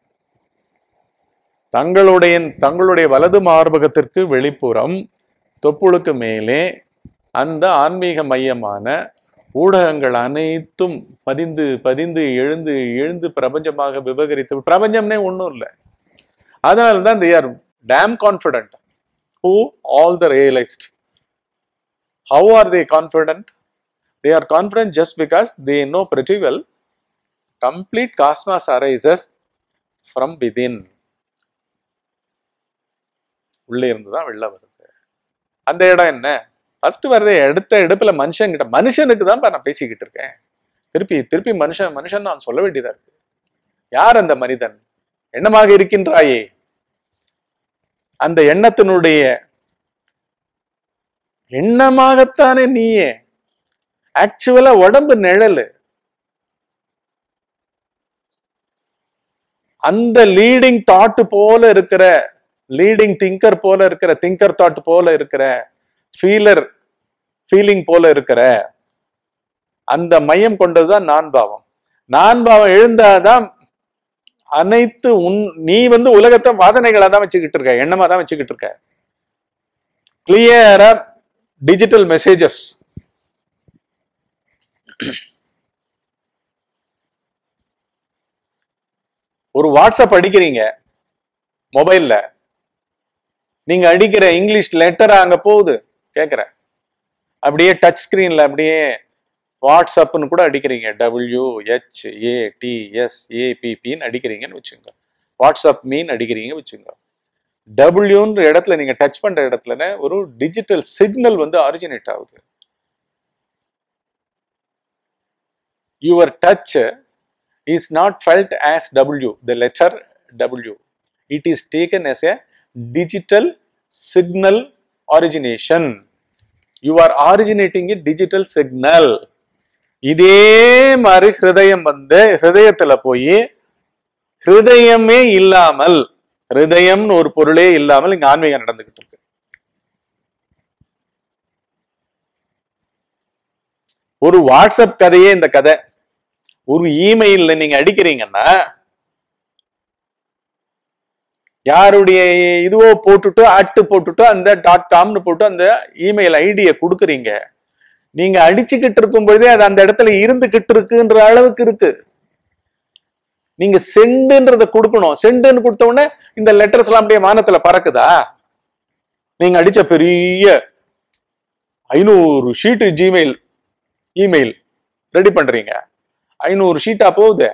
தங்களுடைய தங்களுடைய வலது மார்பகத்திற்கு வெளிப்புறம் தொப்புளுக்கு மேலே அந்த ஆன்மீக மையமான ஊடகங்கள் அனைத்தும் பதிந்து பதிந்து எழுந்து எழுந்து பிரபஞ்சமாக விவகரித்து பிரபஞ்சம்னே ஒன்றும் இல்லை அதனால தான் they are damn confident who all the realized how are they confident they are confident just because they know pretty well complete cosmos arises from within உள்ளே இருந்து தான் வெளில வருது அந்த இடம் என்ன ஃபர்ஸ்ட் வரதே எடுத்த எடுப்புல மனுஷன்கிட்ட மனுஷனுக்கு தான் நான் பேசிக்கிட்டு இருக்கேன் திருப்பி திருப்பி மனுஷன் மனுஷன் நான் சொல்ல வேண்டியதா இருக்கு யார் அந்த மனிதன் எண்ணமாக இருக்கின்றாயே அந்த எண்ணத்தினுடைய எண்ணமாகத்தானே நீயே ஆக்சுவலா உடம்பு நிழல் அந்த லீடிங் தாட் போல இருக்கிற லீடிங் திங்கர் போல இருக்கிற திங்கர் தாட் போல இருக்கிற ஃபீலர் ஃபீலிங் போல இருக்கிற அந்த மையம் கொண்டதுதான் நான் பாவம் நான் பாவம் எழுந்தாதான் அனைத்து உன் நீ வந்து உலகத்தை வாசனைகளா தான் வச்சுக்கிட்டு இருக்க எண்ணமா தான் வச்சுக்கிட்டு இருக்க கிளியரா டிஜிட்டல் மெசேஜஸ் ஒரு வாட்ஸ்அப் அடிக்கிறீங்க மொபைல்ல நீங்க அடிக்கிற இங்கிலீஷ் லெட்டரா அங்க போகுது கேக்குற அப்படியே டச் ஸ்கிரீன்ல அப்படியே வாட்ஸ்அப்னு கூட அடிக்கிறீங்க W H A T S ஏபிபின்னு அடிக்கிறீங்கன்னு வச்சுங்க வாட்ஸ்அப் மீன் அடிக்கிறீங்க வச்சுங்க டபிள்யூன்ற இடத்துல நீங்க டச் பண்ற இடத்துல ஒரு டிஜிட்டல் சிக்னல் வந்து ஆரிஜினேட் ஆகுது your touch is not felt as W the letter W it is taken as a digital signal origination you are originating a digital signal இதே மாதிரி ஹிருதயம் வந்து ஹிருதயத்துல போய் ஹிருதயமே இல்லாமல் ஹிருதயம்னு ஒரு பொருளே இல்லாமல் இங்க ஆன்மீகம் நடந்துகிட்டு இருக்கு ஒரு வாட்ஸ்அப் கதையே இந்த கதை ஒரு இமெயில்ல நீங்க அடிக்கிறீங்கன்னா யாருடைய இதுவோ போட்டுட்டு அட்டு போட்டுட்டு அந்த டாட் காம்னு போட்டு அந்த இமெயில் ஐடியை கொடுக்குறீங்க நீங்க அடிச்சுக்கிட்டு இருக்கும் பொழுதே அது அந்த இடத்துல இருந்துகிட்டு இருக்குன்ற அளவுக்கு இருக்கு நீங்க செண்டுன்றத கொடுக்கணும் செண்டுன்னு கொடுத்த உடனே இந்த லெட்டர்ஸ் எல்லாம் அப்படியே வானத்துல பறக்குதா நீங்க அடிச்ச பெரிய ஐநூறு ஷீட்டு ஜிமெயில் இமெயில் ரெடி பண்றீங்க ஐநூறு ஷீட்டா போகுது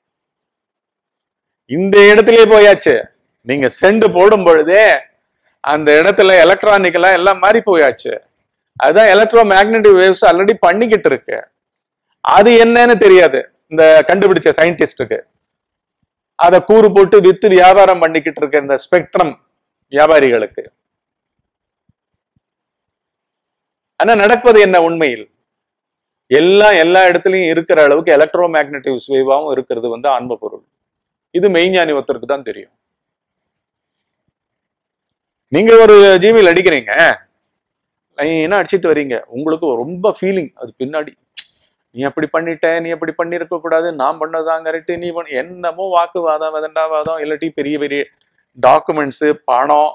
இந்த இடத்துலயே போயாச்சு நீங்க செண்டு போடும் பொழுதே அந்த இடத்துல எலக்ட்ரானிக்கலா எல்லாம் மாறி போயாச்சு அதுதான் எலக்ட்ரோ மேக்னெட்டிக் வேவ்ஸ் ஆல்ரெடி பண்ணிக்கிட்டு இருக்கு அது என்னன்னு தெரியாது இந்த கண்டுபிடிச்ச சயின்டிஸ்டுக்கு அதை கூறு போட்டு வித்து வியாபாரம் பண்ணிக்கிட்டு இருக்க இந்த ஸ்பெக்ட்ரம் வியாபாரிகளுக்கு ஆனா நடப்பது என்ன உண்மையில் எல்லாம் எல்லா இடத்துலயும் இருக்கிற அளவுக்கு எலக்ட்ரோ மேக்னெட்டிவ் வேவாவும் இருக்கிறது வந்து ஆன்ம பொருள் இது மெய்ஞானி ஒருத்தருக்கு தான் தெரியும் நீங்க ஒரு ஜிமெயில் அடிக்கிறீங்க லைனா அடிச்சிட்டு வர்றீங்க உங்களுக்கு ரொம்ப ஃபீலிங் அது பின்னாடி நீ அப்படி பண்ணிட்ட நீ அப்படி பண்ணிருக்க கூடாது நான் பண்ணதாங்க கரெக்ட் நீ பண்ண என்னமோ வாக்குவாதம் வதண்டாவாதம் இல்லாட்டி பெரிய பெரிய டாக்குமெண்ட்ஸ் பணம்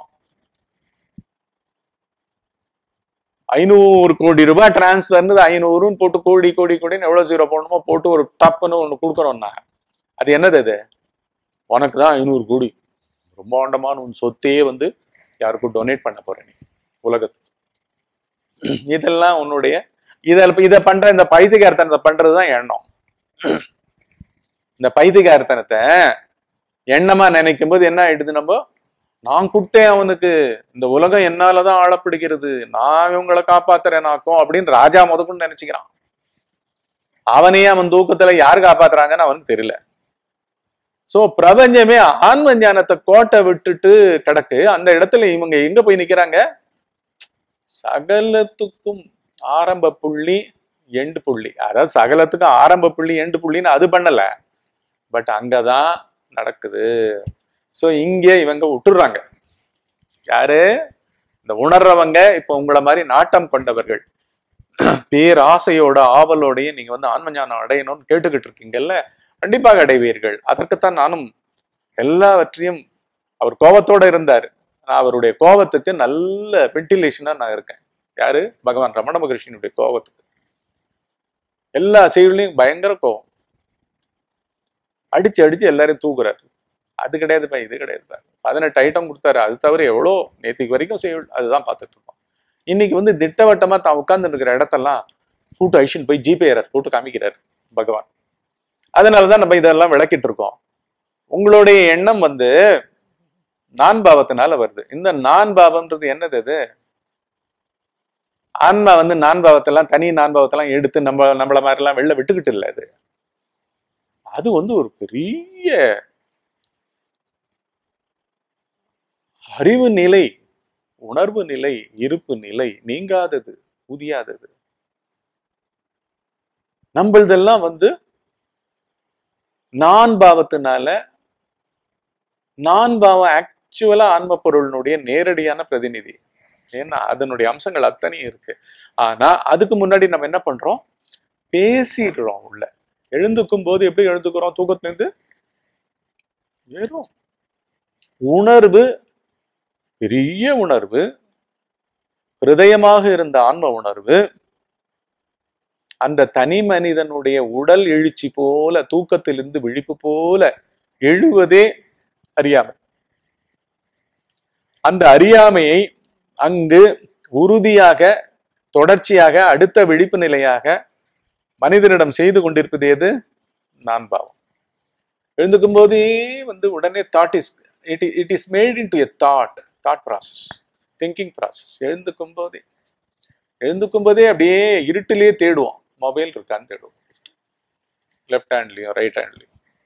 ஐநூறு கோடி ரூபாய் டிரான்ஸ்ஃபர்னு ஐநூறுன்னு போட்டு கோடி கோடி கோடின்னு எவ்வளவு ஜீரோ போடணுமோ போட்டு ஒரு டப்புன்னு ஒன்று கொடுக்குறோம்னா அது என்னது அது உனக்கு தான் ஐநூறு கோடி பிரம்மாண்டமான உன் சொத்தையே வந்து யாருக்கும் டொனேட் பண்ண போற நீ உலகத்துக்கு இதெல்லாம் உன்னுடைய இதை இதை பண்ற இந்த பைத்தியகார்த்தனத்தை பண்றதுதான் எண்ணம் இந்த பைத்தியகார்த்தனத்தை எண்ணமா நினைக்கும் போது என்ன ஆயிடுது நம்ம நான் கொடுத்தேன் அவனுக்கு இந்த உலகம் என்னாலதான் ஆளப்படுகிறது நான் இவங்களை காப்பாத்துறேனாக்கும் அப்படின்னு ராஜா முதற்கொண்டு நினைச்சுக்கிறான் அவனையே அவன் தூக்கத்துல யார் காப்பாத்துறாங்கன்னு அவனுக்கு தெரியல சோ பிரபஞ்சமே ஆன்ம ஞானத்தை கோட்டை விட்டுட்டு கிடக்கு அந்த இடத்துல இவங்க எங்க போய் நிக்கிறாங்க சகலத்துக்கும் ஆரம்ப புள்ளி எண்டு புள்ளி அதாவது சகலத்துக்கும் ஆரம்ப புள்ளி எண்டு புள்ளின்னு அது பண்ணல பட் அங்கதான் நடக்குது சோ இங்கே இவங்க விட்டுடுறாங்க யாரு இந்த உணர்றவங்க இப்ப உங்களை மாதிரி நாட்டம் கொண்டவர்கள் பேராசையோட ஆவலோடையும் நீங்க வந்து ஆன்ம ஞானம் அடையணும்னு கேட்டுக்கிட்டு இருக்கீங்கல்ல கண்டிப்பாக அடைவீர்கள் அதற்குத்தான் நானும் எல்லாவற்றையும் அவர் கோபத்தோட இருந்தார் நான் அவருடைய கோபத்துக்கு நல்ல வென்டிலேஷனா நான் இருக்கேன் யாரு பகவான் ரமண மகரிஷியினுடைய கோபத்துக்கு எல்லா செயலையும் பயங்கர கோபம் அடிச்சு அடிச்சு எல்லாரையும் தூக்குறாரு அது கிடையாதுப்பா இது கிடையாதுப்பா பதினெட்டு ஐட்டம் கொடுத்தாரு அது தவிர எவ்வளோ நேற்றுக்கு வரைக்கும் செயல் அதுதான் பார்த்துட்டு இருக்கோம் இன்னைக்கு வந்து திட்டவட்டமா தான் உட்கார்ந்து இருக்கிற இடத்தெல்லாம் கூட்டு ஐஷன் போய் ஜிபிஆர்எஸ் போட்டு காமிக்கிறார் பகவான் அதனாலதான் நம்ம இதெல்லாம் விளக்கிட்டு இருக்கோம் உங்களுடைய எண்ணம் வந்து நான் பாவத்தினால வருது இந்த நான் பாவம்ன்றது என்னது அது ஆன்மா வந்து நான் பாவத்தெல்லாம் தனி நான் பாவத்தெல்லாம் எடுத்து நம்ம நம்மள மாதிரி எல்லாம் வெளில விட்டுக்கிட்டு இல்லை அது அது வந்து ஒரு பெரிய அறிவு நிலை உணர்வு நிலை இருப்பு நிலை நீங்காதது புதியாதது நம்மளதெல்லாம் வந்து நான் பாவத்தினால நான் பாவம் ஆக்சுவலா ஆன்ம பொருளினுடைய நேரடியான பிரதிநிதி ஏன்னா அதனுடைய அம்சங்கள் அத்தனையும் இருக்கு ஆனா அதுக்கு முன்னாடி நம்ம என்ன பண்றோம் பேசிடுறோம் உள்ள எழுந்துக்கும் போது எப்படி எழுந்துக்கிறோம் தூக்கத்திலிருந்து வெறும் உணர்வு பெரிய உணர்வு ஹிருதயமாக இருந்த ஆன்ம உணர்வு அந்த தனி மனிதனுடைய உடல் எழுச்சி போல தூக்கத்திலிருந்து விழிப்பு போல எழுவதே அறியாமை அந்த அறியாமையை அங்கு உறுதியாக தொடர்ச்சியாக அடுத்த விழிப்பு நிலையாக மனிதனிடம் செய்து கொண்டிருப்பது எது நான் பாவம் எழுந்துக்கும் போதே வந்து உடனே thought is it it is made into a thought thought process thinking process எழுந்துக்கும் போதே எழுந்துக்கும் போதே அப்படியே இருட்டிலேயே தேடுவோம் மொபைல் இருக்கான்னு தேடுவோம் லெஃப்ட் ஹேண்ட்லயும் ரைட் ஹேண்ட்லயும்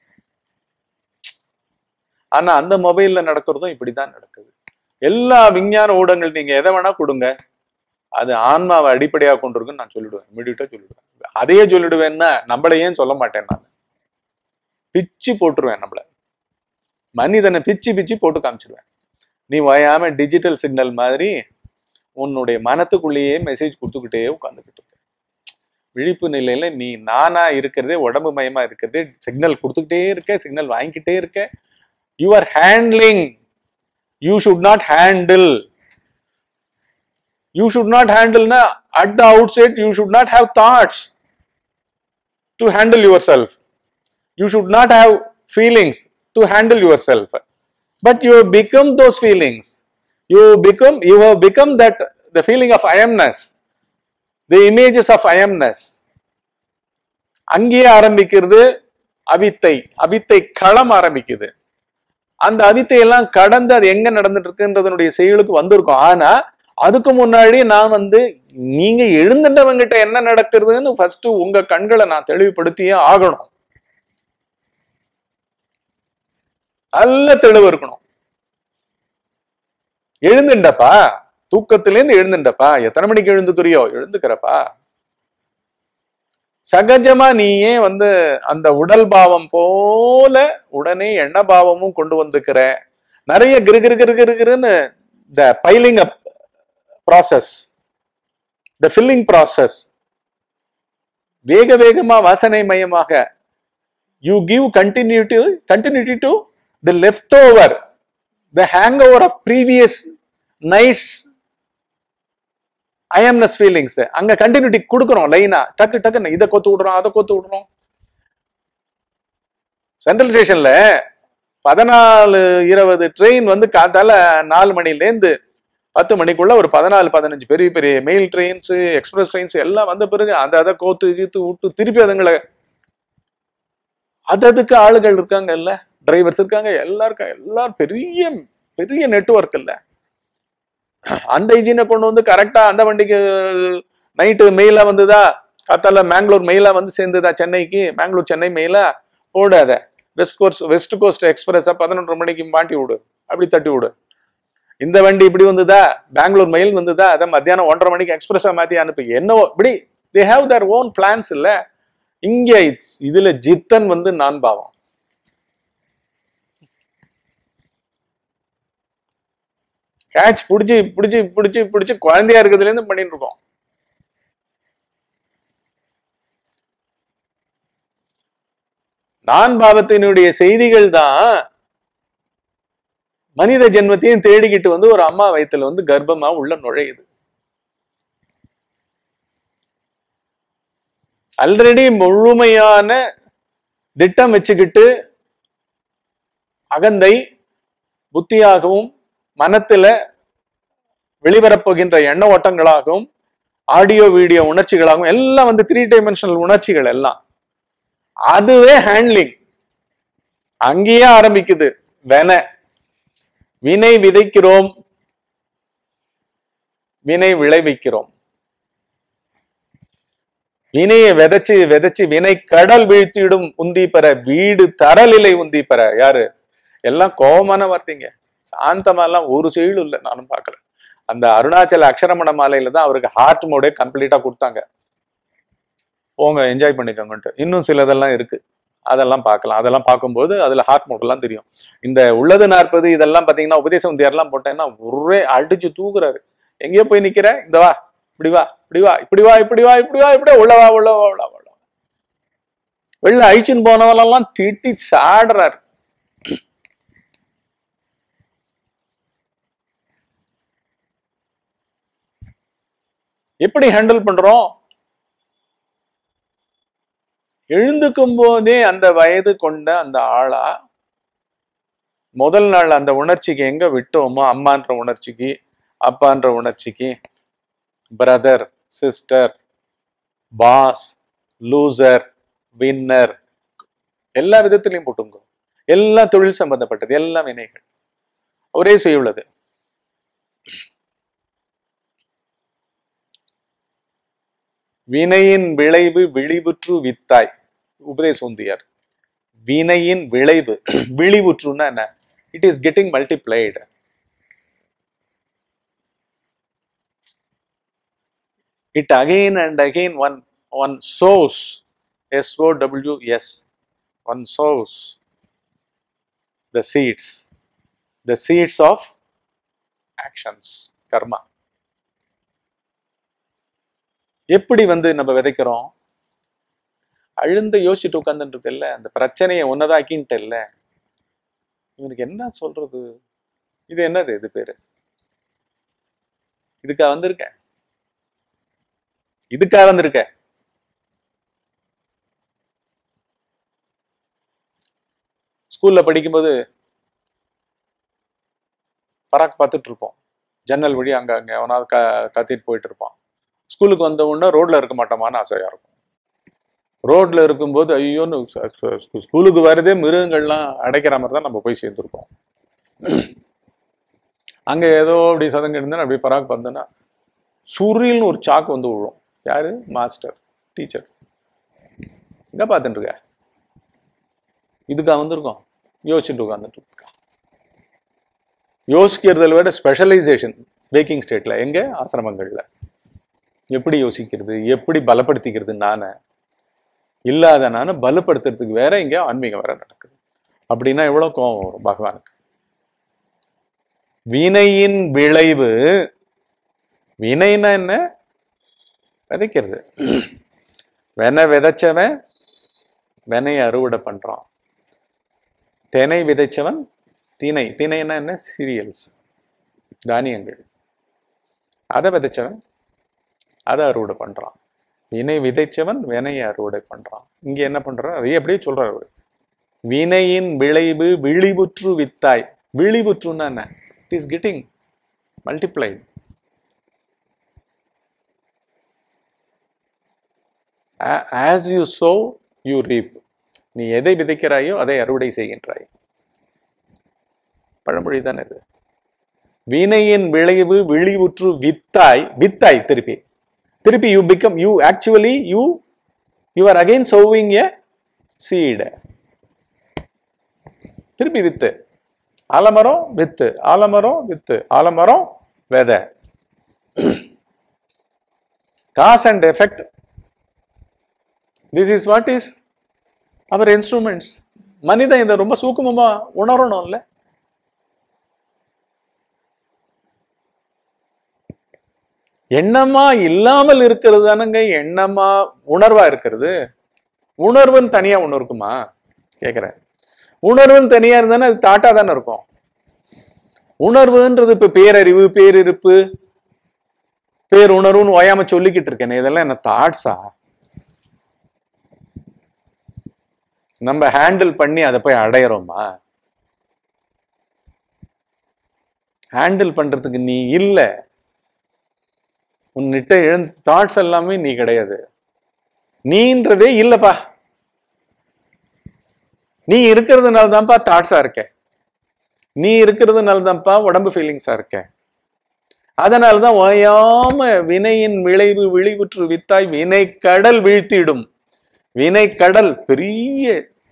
ஆனா அந்த மொபைல்ல நடக்கிறதும் இப்படிதான் நடக்குது எல்லா விஞ்ஞான ஊடகங்கள் நீங்க எதை வேணா கொடுங்க அது ஆன்மாவை அடிப்படையாக கொண்டிருக்குன்னு நான் சொல்லிடுவேன் இமீடியட்டா சொல்லிடுவேன் அதையே சொல்லிடுவேன்னா நம்மள ஏன் சொல்ல மாட்டேன் நான் பிச்சு போட்டுருவேன் நம்மள மனிதனை பிச்சு பிச்சு போட்டு காமிச்சிடுவேன் நீ வயாம டிஜிட்டல் சிக்னல் மாதிரி உன்னுடைய மனத்துக்குள்ளேயே மெசேஜ் கொடுத்துக்கிட்டே உட்காந்துக்கிட்டு இருக்க விழிப்பு நிலையில நீ நானா இருக்கிறதே உடம்பு மயமா இருக்கிறதே சிக்னல் கொடுத்துக்கிட்டே இருக்க சிக்னல் வாங்கிக்கிட்டே இருக்க you are handling you should not handle you should not ஹேண்டில்னா at the outside you should not have thoughts to handle yourself you should not have feelings to handle yourself but you become those feelings you become you how become that the feeling of amness the images of amness அங்கேயே ஆரம்பிக்கிறது அவித்தை அவித்தை களம் ஆரம்பிக்குது அந்த அவித்தை எல்லாம் கடந்து அது எங்க நடந்துட்டு இருக்குன்றதனுடைய செயலுக்கு வந்திருக்கும் ஆனா அதுக்கு முன்னாடி நான் வந்து நீங்க எழுந்துட்டவங்கிட்ட என்ன நடக்கிறதுன்னு ஃபர்ஸ்ட் உங்க கண்களை நான் தெளிவுபடுத்தியே ஆகணும் நல்ல தெளிவு இருக்கணும் எழுந்துண்டப்பா தூக்கத்திலேருந்து எழுந்துண்டப்பா எத்தனை மணிக்கு எழுந்துக்கிறியோ எழுந்துக்கிறப்பா சகஜமா நீ ஏன் வந்து அந்த உடல் பாவம் போல உடனே எண்ண பாவமும் கொண்டு வந்துக்கிற நிறைய கிரு கிரு கிரு கிரு கிருன்னு the piling up process the filling process வேக வேகமா வாசனை மயமாக you give continuity continuity to the left over the hangover of previous nights I amness feelings அங்க கண்டினியூட்டி கொடுக்குறோம் லைனா டக்கு டக்குன்னு இதை கொத்து விடுறோம் அதை கொத்து விடுறோம் சென்ட்ரல் ஸ்டேஷன்ல பதினாலு இருபது ட்ரெயின் வந்து காத்தால நாலு மணிலேருந்து பத்து மணிக்குள்ள ஒரு பதினாலு பதினஞ்சு பெரிய பெரிய மெயில் ட்ரெயின்ஸ் எக்ஸ்பிரஸ் ட்ரெயின்ஸ் எல்லாம் வந்த பிறகு அந்த அதை கோத்து கீத்து விட்டு திருப்பி அதுங்களை அது அதுக்கு ஆளுகள் இருக்காங்க இல்ல டிரைவர்ஸ் இருக்காங்க எல்லாருக்கும் எல்லாரும் பெரிய பெரிய நெட்வொர்க் இல்ல அந்த இன்ஜினை கொண்டு வந்து கரெக்டா அந்த வண்டிக்கு நைட்டு மெயிலா வந்ததா காத்தால மேங்களூர் மெயிலா வந்து சேர்ந்ததா சென்னைக்கு மேங்களூர் சென்னை மெயிலா போடாத வெஸ்ட் கோஸ்ட் வெஸ்ட் கோஸ்ட் எக்ஸ்பிரஸா பதினொன்றரை மணிக்கு மாட்டி விடு அப்படி தட்டி விடு இந்த வண்டி இப்படி வந்ததா பெங்களூர் மெயில் வந்ததா அதை மத்தியானம் ஒன்றரை மணிக்கு எக்ஸ்பிரஸா மாத்தி அனுப்பி என்னவோ இப்படி they have their own plans இல்ல இங்க it's- இதுல ஜித்தன் வந்து நான் பாவம் கேட்ச் புடிச்சு புடிச்சு புடிச்சு புடிச்சு குழந்தையா இருக்கிறதுல இருந்து பண்ணிட்டு இருக்கோம் நான் பாவத்தினுடைய செய்திகள் தான் மனித ஜென்மத்தையும் தேடிக்கிட்டு வந்து ஒரு அம்மா வயித்துல வந்து கர்ப்பமா உள்ள நுழையுது ஆல்ரெடி முழுமையான திட்டம் வச்சுக்கிட்டு அகந்தை புத்தியாகவும் மனத்துல வெளிவரப்போகின்ற எண்ண ஓட்டங்களாகவும் ஆடியோ வீடியோ உணர்ச்சிகளாகவும் எல்லாம் வந்து த்ரீ டைமென்ஷனல் உணர்ச்சிகள் எல்லாம் அதுவே ஹேண்ட்லிங் அங்கேயே ஆரம்பிக்குது வென வினை விதைக்கிறோம் வினை விளைவிக்கிறோம் வினையை விதைச்சு விதைச்சு வினை கடல் வீழ்த்திடும் உந்தி பெற வீடு தரலிலை உந்தி பெற யாரு எல்லாம் கோபமான வார்த்தைங்க சாந்தமாலாம் ஒரு செயலும் இல்லை நானும் பார்க்கல அந்த அருணாச்சல அக்ஷரமண மாலையில தான் அவருக்கு ஹார்ட் மோடே கம்ப்ளீட்டா கொடுத்தாங்க போங்க என்ஜாய் பண்ணிக்கோங்கன்ட்டு இன்னும் சிலதெல்லாம் இருக்கு அதெல்லாம் பார்க்கலாம் அதெல்லாம் பார்க்கும்போது அதுல ஹார்ட் மோட்டெல்லாம் தெரியும் இந்த உள்ளது நாற்பது இதெல்லாம் பார்த்தீங்கன்னா உபதேச உந்தியாரெல்லாம் போட்டேன்னா ஒரே அடிச்சு தூக்குறாரு எங்கேயோ போய் நிக்கிற இந்த வா இப்படி வா இப்படி வா இப்படி வா இப்படி வா இப்படி வா இப்படி உள்ள வா உள்ள வா உள்ள வா உள்ள வா. வெளில அழிச்சுன்னு போனவனெல்லாம் திட்டி சாடுறாரு எப்படி ஹேண்டில் பண்றோம் எழுந்துக்கும் போதே அந்த வயது கொண்ட அந்த ஆளா முதல் நாள் அந்த உணர்ச்சிக்கு எங்க விட்டோமோ அம்மான்ற உணர்ச்சிக்கு அப்பான்ற உணர்ச்சிக்கு brother sister boss loser winner எல்லா விதத்திலையும் போட்டுங்க எல்லாம் தொழில் சம்பந்தப்பட்டது எல்லாம் வினைகள் ஒரே செய்யுள்ளது வினையின் விளைவு விழிவுற்று வித்தாய் உபதேசோந்தியார் வினையின் விளைவு விழிவுற்றுன்னா என்ன it is getting multiplied it again and again one one sows s o w s one sows the seeds the seeds of actions karma எப்படி வந்து நம்ம விதைக்கிறோம் அழுந்த யோசிச்சுட்டு உட்காந்துட்டு இருக்கல்ல அந்த பிரச்சனையை ஒன்னதாக்கின்ட்டு இல்ல இவனுக்கு என்ன சொல்றது இது என்னது இது பேரு இதுக்கா வந்திருக்க இதுக்காக வந்திருக்க ஸ்கூல்ல படிக்கும்போது பராக் பார்த்துட்டு இருப்போம் ஜன்னல் வழி அங்க அங்க எவனாவது க கத்திட்டு போயிட்டு இருப்பான் ஸ்கூலுக்கு வந்த உடனே ரோட்ல இருக்க மாட்டோமான்னு ஆசையா இருக்கும் ரோட்ல இருக்கும்போது ஐயோன்னு ச- ச- ஸ்கூலுக்கு வரதே மிருகங்கள்லாம் அடைக்கிற மாதிரி தான் நம்ம போய் சேர்ந்துருப்போம் அங்க ஏதோ அப்படி சதங்க இருந்தா அப்படி பராக் பார்த்தோன்னா சுரில்னு ஒரு சாக்கு வந்து விழும் யாரு மாஸ்டர் டீச்சர் எங்க பார்த்துட்டு இருக்க இதுக்கா வந்திருக்கோம் யோசிச்சுட்டு உட்காந்துட்டு இருக்கா யோசிக்கிறதுல விட ஸ்பெஷலைசேஷன் பேக்கிங் ஸ்டேட்ல எங்க ஆசிரமங்கள்ல எப்படி யோசிக்கிறது எப்படி பலப்படுத்திக்கிறது நானே இல்லாத நானே பலப்படுத்துறதுக்கு வேற இங்க ஆன்மீகம் வேற நடக்குது அப்படின்னா எவ்வளவு கோவம் வரும் பகவானுக்கு வினையின் விளைவு வினைனா என்ன விதைக்கிறது வெனை விதைச்சவன் வெனையை அறுவடை பண்றான் தினை விதைச்சவன் திணை திணைன்னா என்ன சீரியல்ஸ் தானியங்கள் அதை விதைச்சவன் அதை அறுவடை பண்றான் வினை விதைச்சவன் வினையை அறுவடை பண்றான் இங்க என்ன பண்றான் அதையே அப்படியே சொல்றாரு அவரு. வினையின் விளைவு விழிவுற்று வித்தாய் விழிவுற்றுன்னா என்ன it is getting multiplied as you sow you reap நீ எதை விதைக்கிறாயோ அதை அறுவடை செய்கின்றாய் பழமொழி தானே இது வினையின் விளைவு விழிவுற்று வித்தாய் வித்தாய் திருப்பி திருப்பி you become you actually you you are again sowing a seed திருப்பி வித்து ஆலமரம் வித்து ஆலமரம் வித்து ஆலமரம் விதை cause and effect this is what is our instruments மனிதன் இதை ரொம்ப சூக்குமமா உணரணும்ல எண்ணமா இல்லாமல் இருக்கிறது தானங்க எண்ணமா உணர்வா இருக்கிறது உணர்வுன்னு தனியா ஒண்ணு இருக்குமா கேக்குறேன் உணர்வுன்னு தனியா இருந்தானே அது தாட்டா தானே இருக்கும் உணர்வுன்றது இப்ப பேரறிவு பேரிருப்பு பேருணர்வுன்னு ஓயாம சொல்லிக்கிட்டு இருக்கேனே இதெல்லாம் என்ன தாட்ஸா நம்ம ஹேண்டில் பண்ணி அதை போய் அடையிறோமா ஹேண்டில் பண்றதுக்கு நீ இல்ல உன்னிட்ட எழுந்த தாட்ஸ் எல்லாமே நீ கிடையாது நீன்றதே இல்லப்பா நீ இருக்கிறதுனால தான்ப்பா தாட்ஸா இருக்க நீ இருக்கிறதுனால தான்ப்பா உடம்பு ஃபீலிங்ஸா இருக்க அதனால தான் ஓயாம வினையின் விளைவு விழிவுற்று வித்தாய் வினை கடல் வீழ்த்திடும் வினை கடல் பெரிய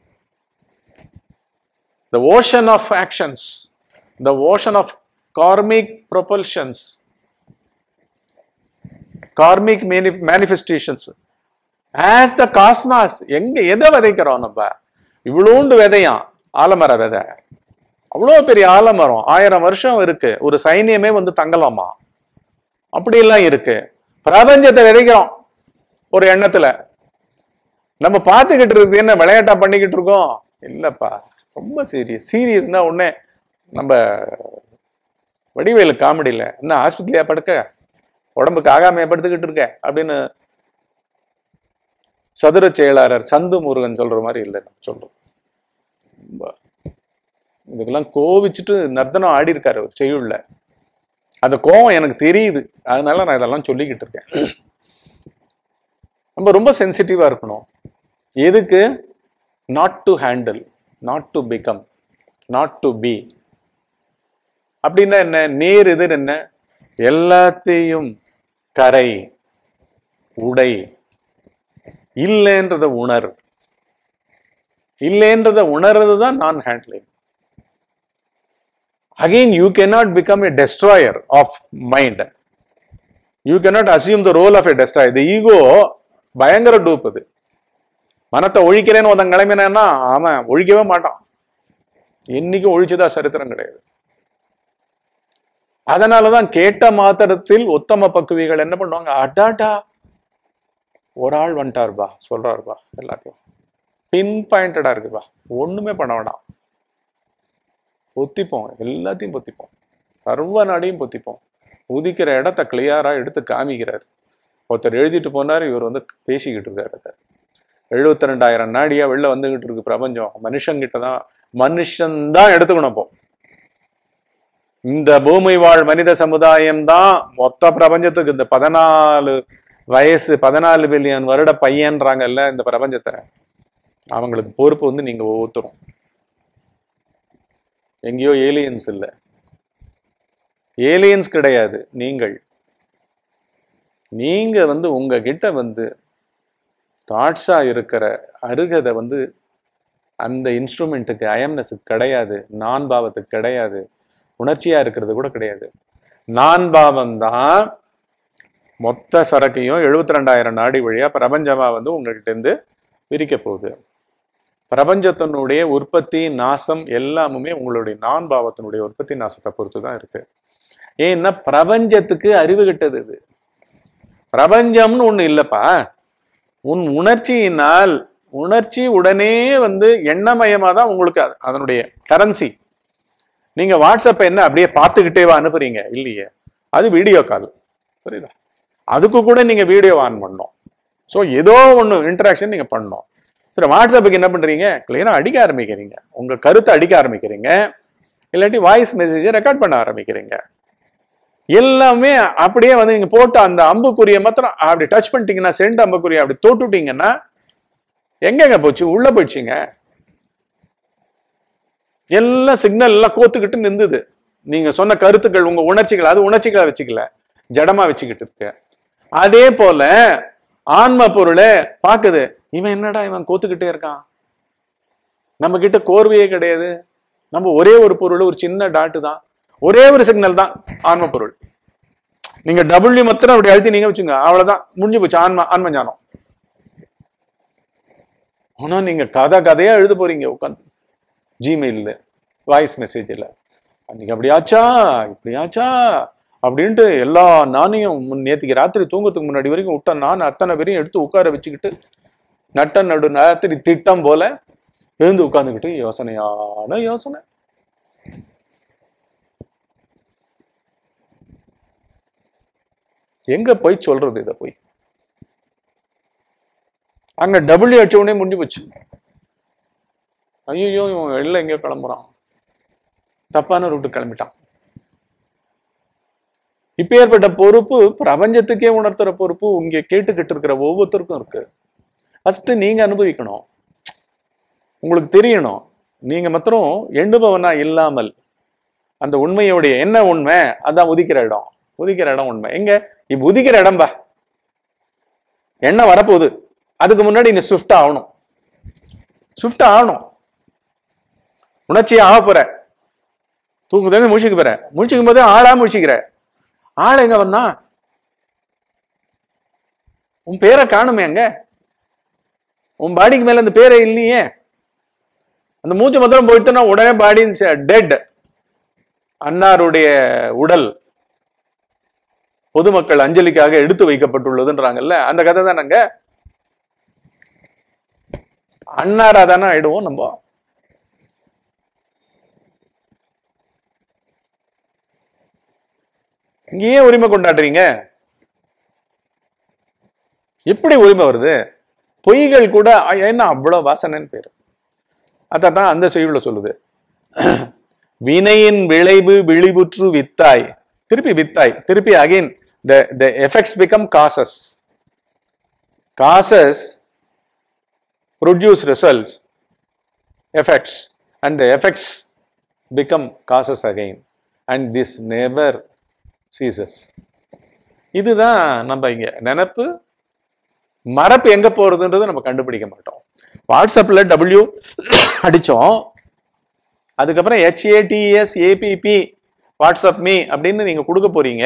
the ocean of actions the ocean of karmic propulsions karmic mani- manifestations as the cosmos எங்க எதை விதைக்கிறோம் நம்ம இவ்வளோண்டு விதையாம் ஆலமர விதை அவ்வளோ பெரிய ஆலமரம் ஆயிரம் வருஷம் இருக்கு ஒரு சைனியமே வந்து தங்கலாமா அப்படியெல்லாம் இருக்கு பிரபஞ்சத்தை விதைக்கிறோம் ஒரு எண்ணத்துல நம்ம பார்த்துக்கிட்டு இருக்கு என்ன விளையாட்டா பண்ணிக்கிட்டு இருக்கோம் இல்லப்பா ரொம்ப சீரியஸ் சீரியஸ்னா உடனே நம்ம வடிவேலு காமெடியில என்ன ஆஸ்பத்திரியா படுக்க உடம்புக்கு ஆகாமையா படுத்துக்கிட்டு இருக்க அப்படின்னு சதுர செயலாளர் சந்து முருகன் சொல்ற மாதிரி இல்லை நம்ம சொல்றோம் ரொம்ப இதுக்கெல்லாம் கோவிச்சுட்டு நர்த்தனம் ஆடி இருக்காரு ஒரு செய்யுள்ள அந்த கோவம் எனக்கு தெரியுது அதனால நான் இதெல்லாம் சொல்லிக்கிட்டு இருக்கேன் நம்ம ரொம்ப சென்சிட்டிவா இருக்கணும் எதுக்கு not to handle not to become not to be அப்படின்னா என்ன நேர் எதிர் என்ன எல்லாத்தையும் கரை உடை இல்லைன்றத உணர் இல்லைன்றத உணர்றது தான் நான் handling again you cannot become a destroyer of mind you cannot assume the role of a destroyer the ego பயங்கர டூப் அது மனத்தை ஒழிக்கிறேன்னு ஒருத்தன் கிளம்பினான்னா அவன் ஒழிக்கவே மாட்டான் என்னைக்கும் ஒழிச்சதா சரித்திரம் கிடையாது அதனாலதான் கேட்ட மாத்திரத்தில் உத்தம பக்குவிகள் என்ன பண்ணுவாங்க அடாடா ஒரு ஆள் வந்துட்டாருப்பா சொல்றாருப்பா எல்லாத்தையும் பின் பாயிண்டடா இருக்குப்பா ஒண்ணுமே பண்ண வேண்டாம் பொத்திப்போம் எல்லாத்தையும் பொத்திப்போம் சர்வ நாடையும் பொத்திப்போம் உதிக்கிற இடத்த கிளியரா எடுத்து காமிக்கிறார் ஒருத்தர் எழுதிட்டு போனார் இவர் வந்து பேசிக்கிட்டு இருக்காரு அதை எழுபத்தி ரெண்டாயிரம் நாடியா வெளில வந்துகிட்டு இருக்கு பிரபஞ்சம் மனுஷங்கிட்ட தான் மனுஷன்தான் எடுத்துக்கணும் இப்போ இந்த பூமி வாழ் மனித சமுதாயம் தான் மொத்த பிரபஞ்சத்துக்கு இந்த பதினாலு வயசு பதினாலு பில்லியன் வருட பையன்றாங்கல்ல இந்த பிரபஞ்சத்தை அவங்களுக்கு பொறுப்பு வந்து நீங்க ஒவ்வொருத்தரும் எங்கேயோ ஏலியன்ஸ் இல்லை ஏலியன்ஸ் கிடையாது நீங்கள் நீங்க வந்து உங்ககிட்ட வந்து தாட்ஸா இருக்கிற அருகதை வந்து அந்த இன்ஸ்ட்ருமெண்ட்டுக்கு அயம்னஸுக்கு கிடையாது நான் பாவத்துக்கு கிடையாது உணர்ச்சியா இருக்கிறது கூட கிடையாது நான் பாவம் தான் மொத்த சரக்கையும் எழுபத்தி ரெண்டாயிரம் நாடி வழியா பிரபஞ்சமா வந்து உங்ககிட்ட இருந்து பிரிக்க போகுது பிரபஞ்சத்தினுடைய உற்பத்தி நாசம் எல்லாமுமே உங்களுடைய நான் பாவத்தினுடைய உற்பத்தி நாசத்தை பொறுத்து தான் இருக்கு ஏன்னா பிரபஞ்சத்துக்கு அறிவு கிட்டது இது பிரபஞ்சம்னு ஒண்ணு இல்லப்பா உன் உணர்ச்சியினால் உணர்ச்சி உடனே வந்து எண்ணமயமா தான் உங்களுக்கு அது- அதனுடைய கரன்சி நீங்க வாட்ஸ்அப்பை என்ன அப்படியே பார்த்துக்கிட்டே வா அனுப்புறீங்க இல்லையே அது வீடியோ கால் புரியுதா அதுக்கு கூட நீங்க வீடியோ ஆன் பண்ணணும் ஸோ ஏதோ ஒன்று இன்டராக்ஷன் நீங்க பண்ணணும் சரி வாட்ஸ்அப்புக்கு என்ன பண்றீங்க கிளியரா அடிக்க ஆரம்பிக்கிறீங்க உங்க கருத்தை அடிக்க ஆரம்பிக்கிறீங்க இல்லாட்டி வாய்ஸ் மெசேஜை ரெக்கார்ட் பண்ண ஆரம்பிக்கிறீங்க எல்லாமே அப்படியே வந்து நீங்க போட்ட அந்த அம்புக்குரிய மாத்திரம் அப்படி டச் பண்ணிட்டீங்கன்னா சென்ட் அம்புக்குரிய அப்படி தொட்டுட்டீங்கன்னா எங்கெங்க போச்சு உள்ள போயிடுச்சுங்க எல்லாம் சிக்னல் எல்லாம் கோத்துக்கிட்டு நின்றுது நீங்க சொன்ன கருத்துக்கள் உங்க உணர்ச்சிகள் அது உணர்ச்சிகளை வச்சுக்கல ஜடமா வச்சுக்கிட்டு இருக்கு அதே போல ஆன்ம பொருளை பாக்குது இவன் என்னடா இவன் கோத்துக்கிட்டே இருக்கான் நம்ம கிட்ட கோர்வையே கிடையாது நம்ம ஒரே ஒரு பொருள் ஒரு சின்ன டாட்டு தான் ஒரே ஒரு சிக்னல் தான் ஆன்ம பொருள் நீங்க டபுள்யூ மாத்திரம் அப்படி அழுத்தி நீங்க வச்சுங்க அவ்வளவுதான் முடிஞ்சு போச்சு ஆன்ம ஆன்ம ஞானம் ஆனா நீங்க கதை கதையா எழுத போறீங்க உட்காந்து ஜிமெயிலில் வாய்ஸ் மெசேஜில் அன்னைக்கு அப்படியாச்சா இப்படியாச்சா அப்படின்ட்டு எல்லா நானையும் முன் நேற்றுக்கு ராத்திரி தூங்கத்துக்கு முன்னாடி வரைக்கும் விட்ட நான் அத்தனை பேரையும் எடுத்து உட்கார வச்சுக்கிட்டு நட்ட நடு ராத்திரி திட்டம் போல எழுந்து உட்காந்துக்கிட்டு யோசனையான யோசனை எங்க போய் சொல்றது இதை போய் அங்க டபுள்யூ அடிச்ச உடனே முடிஞ்சு போச்சு ஐயோ இவன் வெளில எங்கேயோ கிளம்புறான் தப்பான ரூட்டு கிளம்பிட்டான் இப்ப ஏற்பட்ட பொறுப்பு பிரபஞ்சத்துக்கே உணர்த்துற பொறுப்பு இங்க கேட்டுக்கிட்டு இருக்கிற ஒவ்வொருத்தருக்கும் இருக்கு ஃபர்ஸ்ட் நீங்க அனுபவிக்கணும் உங்களுக்கு தெரியணும் நீங்க மாத்திரம் எண்ணுபவனா இல்லாமல் அந்த உண்மையுடைய என்ன உண்மை அதான் உதிக்கிற இடம் உதிக்கிற இடம் உண்மை எங்க இப்ப உதிக்கிற இடம்பா என்ன வரப்போகுது அதுக்கு முன்னாடி நீ ஸ்விஃப்ட் ஆகணும் ஸ்விஃப்ட் ஆகணும் உணர்ச்சி ஆக போற தூங்குதே முழிச்சுக்க போற முழிச்சுக்கும் போதே ஆளா முழிச்சுக்கிற ஆள் எங்க வந்தா உன் பேரை காணுமே அங்க உன் பாடிக்கு மேல அந்த பேரே இல்லையே அந்த மூச்சு மந்திரம் போயிட்டுனா உடனே பாடி டெட் அன்னாருடைய உடல் பொதுமக்கள் அஞ்சலிக்காக எடுத்து வைக்கப்பட்டுள்ளதுன்றாங்கல்ல அந்த கதை தானங்க அன்னாரா தானே ஆயிடுவோம் நம்ம இங்கேயே உரிமை கொண்டாடுறீங்க எப்படி உரிமை வருது பொய்கள் கூட அ, என்ன அவ்வளவு வாசனைன்னு பேரு அதான் அந்த செய்யுள்ள சொல்லுது வினையின் விளைவு விழிவுற்று வித்தாய் திருப்பி வித்தாய் திருப்பி again the the effects become causes causes produce results effects and the effects become causes again and this never ceases இதுதான் நம்ம இங்க நினப்பு மரப்பு எங்க போறதுன்றது நம்ம கண்டுபிடிக்க மாட்டோம் வாட்ஸ்அப்ல டபிள்யூ அடிச்சோம் அதுக்கப்புறம் ஹெச்ஏடிஎஸ் ஏபிபி வாட்ஸ்அப் மீ அப்படின்னு நீங்க கொடுக்க போறீங்க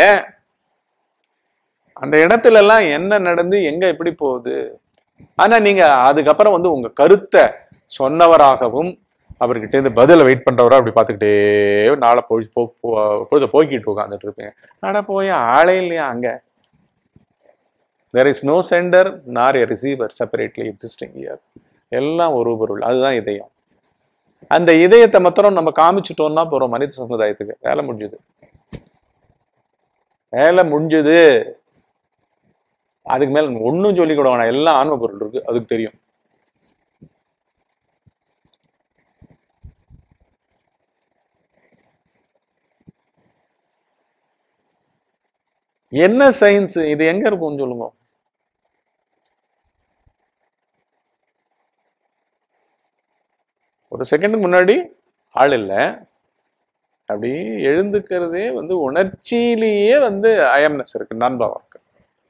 அந்த இடத்துல எல்லாம் என்ன நடந்து எங்க எப்படி போகுது ஆனா நீங்க அதுக்கப்புறம் வந்து உங்க கருத்தை சொன்னவராகவும் அவர்கிட்ட இருந்து பதில வெயிட் பண்றவரா அப்படி பார்த்துக்கிட்டே நாளை பொழுது போ போ- பொழுத போய்கிட்டு உட்காந்துட்டு இருப்பீங்க நட போய் ஆளே இல்லையா அங்க there is no centre nor a receiver separately existing here எல்லாம் ஒரு பொருள் அதுதான் இதயம் அந்த இதயத்தை மாத்திரம் நம்ம காமிச்சிட்டோம்னா போறோம் மனித சமுதாயத்துக்கு வேலை முடிஞ்சுது வேலை முடிஞ்சது அதுக்கு மேல ஒன்றும் சொல்லி கூட வேணாம் எல்லாம் ஆன்ம பொருள் இருக்கு அதுக்கு தெரியும் என்ன சயின்ஸ் இது எங்க இருக்கும் சொல்லுங்க ஒரு செகண்டுக்கு முன்னாடி ஆள் இல்லை அப்படி எழுந்துக்கிறதே வந்து உணர்ச்சியிலேயே வந்து அயம்னஸ் இருக்கு நண்பவாக்கு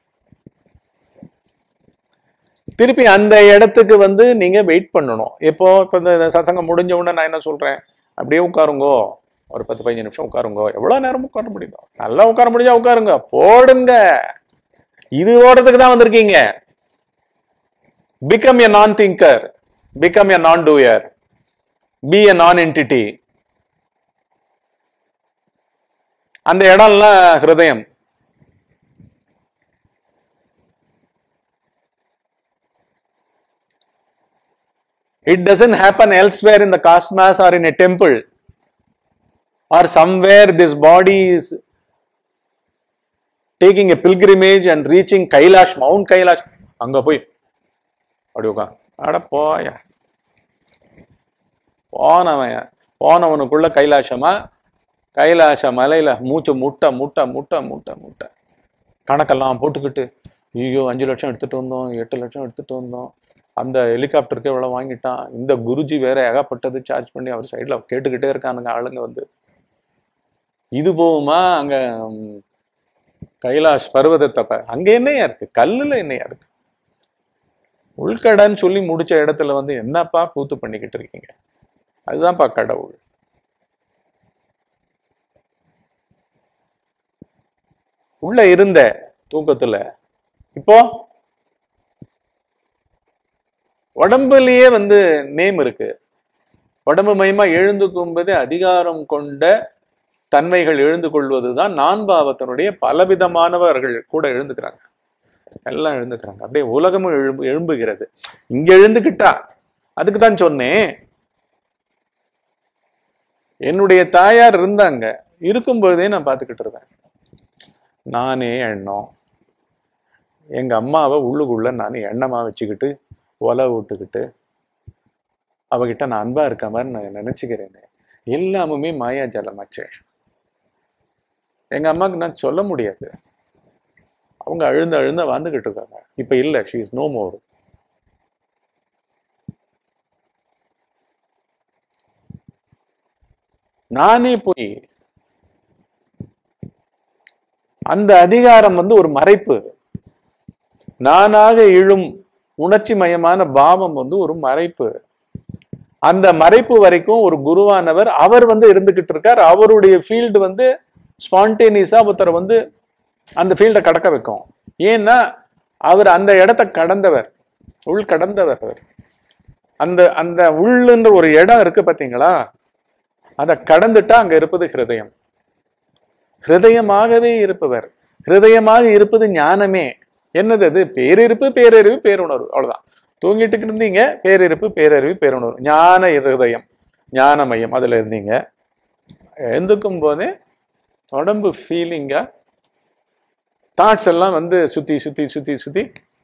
திருப்பி அந்த இடத்துக்கு வந்து நீங்க வெயிட் பண்ணணும் இப்போ இப்போ இந்த இந்த சசங்கம் முடிஞ்ச உடனே நான் என்ன சொல்றேன் அப்படியே உட்காருங்கோ ஒரு பத்து பதினஞ்சு நிமிஷம் உட்காருங்கோ எவ்வளவு நேரம் உட்கார முடியுமோ நல்லா உட்கார முடிஞ்சா உட்காருங்க போடுங்க இது ஓடுறதுக்கு தான் வந்திருக்கீங்க பிகம் எ நான் திங்கர் பிகம் எ நான் டூயர் பி எ நான் என்டிட்டி அந்த இடம்லாம் ஹிருதயம் It doesn't happen elsewhere in the cosmos or in a temple or somewhere this body is taking a pilgrimage and reaching Kailash, Mount Kailash. அங்க போய் அப்படி உட்கா அட போயா போனவன் போனவனுக்குள்ள கைலாசமா கைலாச மலையில மூச்சு முட்டை முட்டை முட்டை முட்டை முட்டை கணக்கெல்லாம் போட்டுக்கிட்டு ஐயோ அஞ்சு லட்சம் எடுத்துட்டு வந்தோம் எட்டு லட்சம் எடுத்துட்டு வந்தோம் அந்த ஹெலிகாப்டருக்கு எவ்வளோ வாங்கிட்டான் இந்த குருஜி வேற ஏகப்பட்டது சார்ஜ் பண்ணி அவர் சைடில் கேட்டுக்கிட்டே இருக்கானுங்க ஆளுங்க வந்து இது போகுமா அங்க ம், கைலாஷ் பர்வதத்தை ப- அங்க என்னையா இருக்கு கல்லுல என்னையா இருக்கு உள்கடன்னு சொல்லி முடிச்ச இடத்துல வந்து என்னப்பா கூத்து பண்ணிக்கிட்டு இருக்கீங்க அதுதான்ப்பா கடவுள் உள்ள இருந்த தூக்கத்துல இப்போ உடம்புலயே வந்து நேம் இருக்கு உடம்பு மயமா எழுந்துக்கும்போது அதிகாரம் கொண்ட தன்மைகள் எழுந்து கொள்வதுதான் நான் பாவத்தினுடைய பலவிதமானவர்கள் கூட எழுந்துக்கிறாங்க எல்லாம் எழுந்துக்கிறாங்க அப்படியே உலகமும் எழும்பு எழும்புகிறது இங்க எழுந்துக்கிட்டா அதுக்கு தான் சொன்னேன் என்னுடைய தாயார் இருந்தாங்க இருக்கும்பொழுதே நான் பார்த்துக்கிட்டு இருந்தேன் நானே எண்ணம் எங்க அம்மாவை உள்ளுக்குள்ள நான் எண்ணமா வச்சுக்கிட்டு ஒலை விட்டுக்கிட்டு அவகிட்ட நான் அன்பா இருக்க மாதிரி நான் நினைச்சுக்கிறேனே எல்லாமுமே மாயாஜாலமாச்சே எங்க அம்மாவுக்கு நான் சொல்ல முடியாது அவங்க அழுந்த அழுந்த வாழ்ந்துகிட்டு இருக்காங்க இப்ப இல்ல ஷீ இஸ் நோ மோர் நானே போய் அந்த அதிகாரம் வந்து ஒரு மறைப்பு நானாக இழும் உணர்ச்சி மயமான பாவம் வந்து ஒரு மறைப்பு அந்த மறைப்பு வரைக்கும் ஒரு குருவானவர் அவர் வந்து இருந்துகிட்டு இருக்கார் அவருடைய ஃபீல்டு வந்து ஸ்பான்டேனியஸா ஒருத்தரை வந்து அந்த ஃபீல்டை கடக்க வைக்கும் ஏன்னா அவர் அந்த இடத்த கடந்தவர் உள் கடந்தவர் அவர் அந்த அந்த உள்ளுன்ற ஒரு இடம் இருக்கு பாத்தீங்களா அதை கடந்துட்டா அங்க இருப்பது ஹிருதயம் ஹிருதயமாகவே இருப்பவர் ஹிருதயமாக இருப்பது ஞானமே என்னது அது பேரிருப்பு பேரறிவு பேருணர்வு அவ்வளவுதான் தூங்கிட்டு இருந்தீங்க பேரிருப்பு பேரறிவு பேருணர்வு ஞான இருதயம் ஞானமயம் அதுல இருந்தீங்க எழுந்துக்கும் போதே உடம்பு ஃபீலிங்கா தாட்ஸ் எல்லாம் வந்து சுத்தி சுத்தி சுத்தி சுத்தி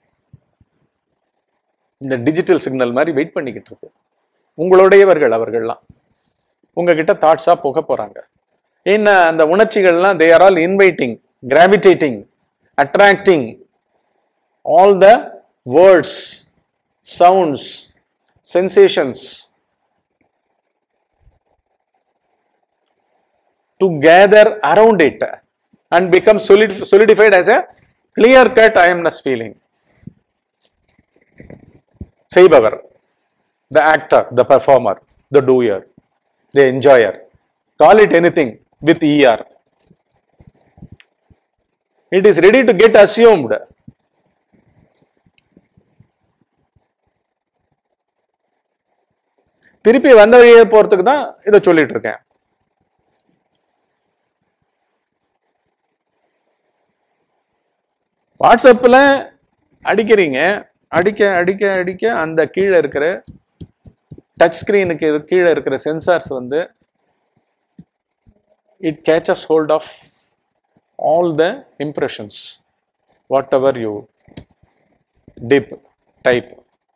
இந்த டிஜிட்டல் சிக்னல் மாதிரி வெயிட் பண்ணிக்கிட்டு இருக்கு உங்களுடையவர்கள் அவர்கள்லாம் உங்ககிட்ட தாட்ஸா போக போறாங்க என்ன அந்த உணர்ச்சிகள்லாம் they are all inviting gravitating attracting all the words sounds sensations to gather around it and become solid, solidified as a clear cut I amness feeling. செய்பவர் the actor, the performer, the doer, the enjoyer. Call it anything with ER. It is ready to get assumed. திருப்பி வந்த வழியே போறதுக்கு தான் இதை சொல்லிட்டு இருக்கேன் வாட்ஸ்அப்பில் அடிக்கிறீங்க அடிக்க அடிக்க அடிக்க அந்த கீழே இருக்கிற டச் ஸ்க்ரீனுக்கு கீழே இருக்கிற சென்சார்ஸ் வந்து it catches hold of all the impressions whatever you dip type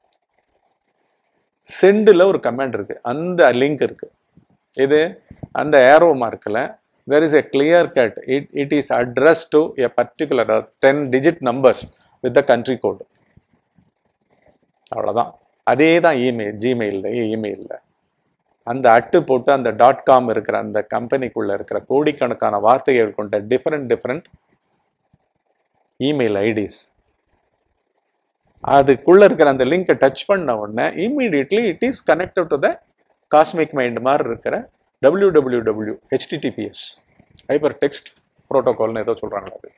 செண்டில் ஒரு கமெண்ட் இருக்கு அந்த லிங்க் இருக்கு இது அந்த ஏரோ மார்க்கில் there is a clear cut it, it is addressed to a particular uh, 10 digit numbers with the country code அவ்வளோதான் அதே தான் இமெயில் ஜிமெயிலில் இமெயிலில் அந்த அட்டு போட்டு அந்த டாட் காம் இருக்கிற அந்த கம்பெனிக்குள்ள இருக்கிற கோடிக்கணக்கான வார்த்தைகள் கொண்ட டிஃப்ரெண்ட் டிஃப்ரெண்ட் இமெயில் ஐடிஸ் அதுக்குள்ள இருக்கிற அந்த லிங்கை டச் பண்ண உடனே immediately it is connected to the cosmic mind மாதிரி இருக்கிற W W W HTTPS hyper text ப்ரோட்டோகால்னு ஏதோ சொல்றாங்களா அது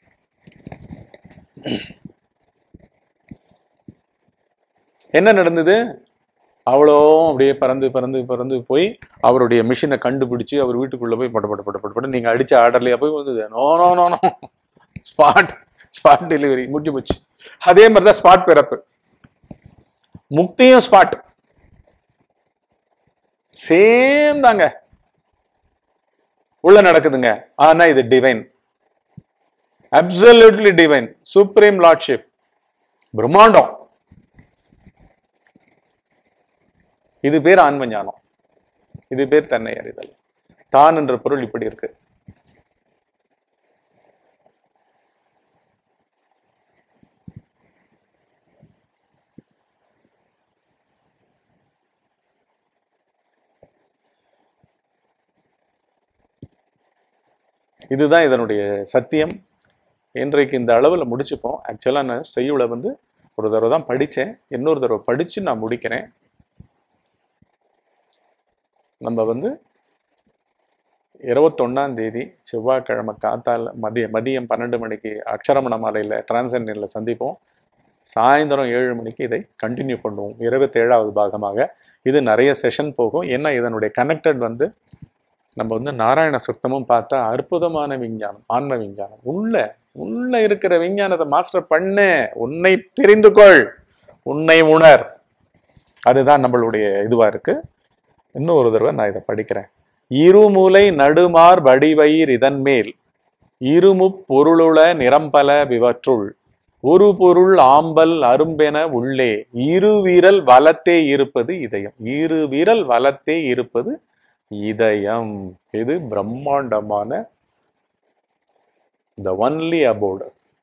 என்ன நடந்தது அவ்வளோ அப்படியே பறந்து பறந்து பறந்து போய் அவருடைய மிஷினை கண்டுபிடிச்சு அவர் வீட்டுக்குள்ள போய் பட பட பட பட பட நீங்க அடிச்ச ஆர்டர்லயே போய் வந்தது no no no no spot spot delivery முடிஞ்சு போச்சு அதே மாதிரி தான் ஸ்பாட் பிறப்பு முக்தியும் ஸ்பாட் சேம் தாங்க உள்ள நடக்குதுங்க ஆனா இது divine absolutely divine supreme lordship பிரம்மாண்டம் இது பேர் ஆன்ம ஞானம் இது பேர் தன்னை அறிதல் தான் என்ற பொருள் இப்படி இருக்கு இதுதான் இதனுடைய சத்தியம் இன்றைக்கு இந்த அளவில் முடிச்சுப்போம் ஆக்சுவலாக நான் செய்யுளை வந்து ஒரு தடவை தான் படித்தேன் இன்னொரு தடவை படித்து நான் முடிக்கிறேன் நம்ம வந்து இருபத்தொன்னாம் தேதி செவ்வாய்க்கிழமை காத்தால மதிய மதியம் பன்னெண்டு மணிக்கு அக்ஷரமண மாலையில் டிரான்சென்டரில் சந்திப்போம் சாயந்தரம் ஏழு மணிக்கு இதை கண்டினியூ பண்ணுவோம் இருபத்தேழாவது பாகமாக இது நிறைய செஷன் போகும் ஏன்னா இதனுடைய கனெக்டட் வந்து நம்ம வந்து நாராயண சுத்தமும் பார்த்தா அற்புதமான விஞ்ஞானம் ஆன்ம விஞ்ஞானம் உள்ள உள்ள இருக்கிற விஞ்ஞானத்தை மாஸ்டர் பண்ணு உன்னை தெரிந்து கொள் உன்னை உணர் அதுதான் நம்மளுடைய இதுவா இருக்கு இன்னும் ஒரு தடவை நான் இதை படிக்கிறேன் இருமுலை நடுமார் வடிவயிர் இதன் மேல் இருமுப் பொருளுள நிரம்பல விவற்றுள் ஒரு பொருள் ஆம்பல் அரும்பென உள்ளே இரு விரல் வலத்தே இருப்பது இதயம் இரு விரல் வலத்தே இருப்பது இதயம் இது பிரம்மாண்டமான த ஒன்லி அபோர்டு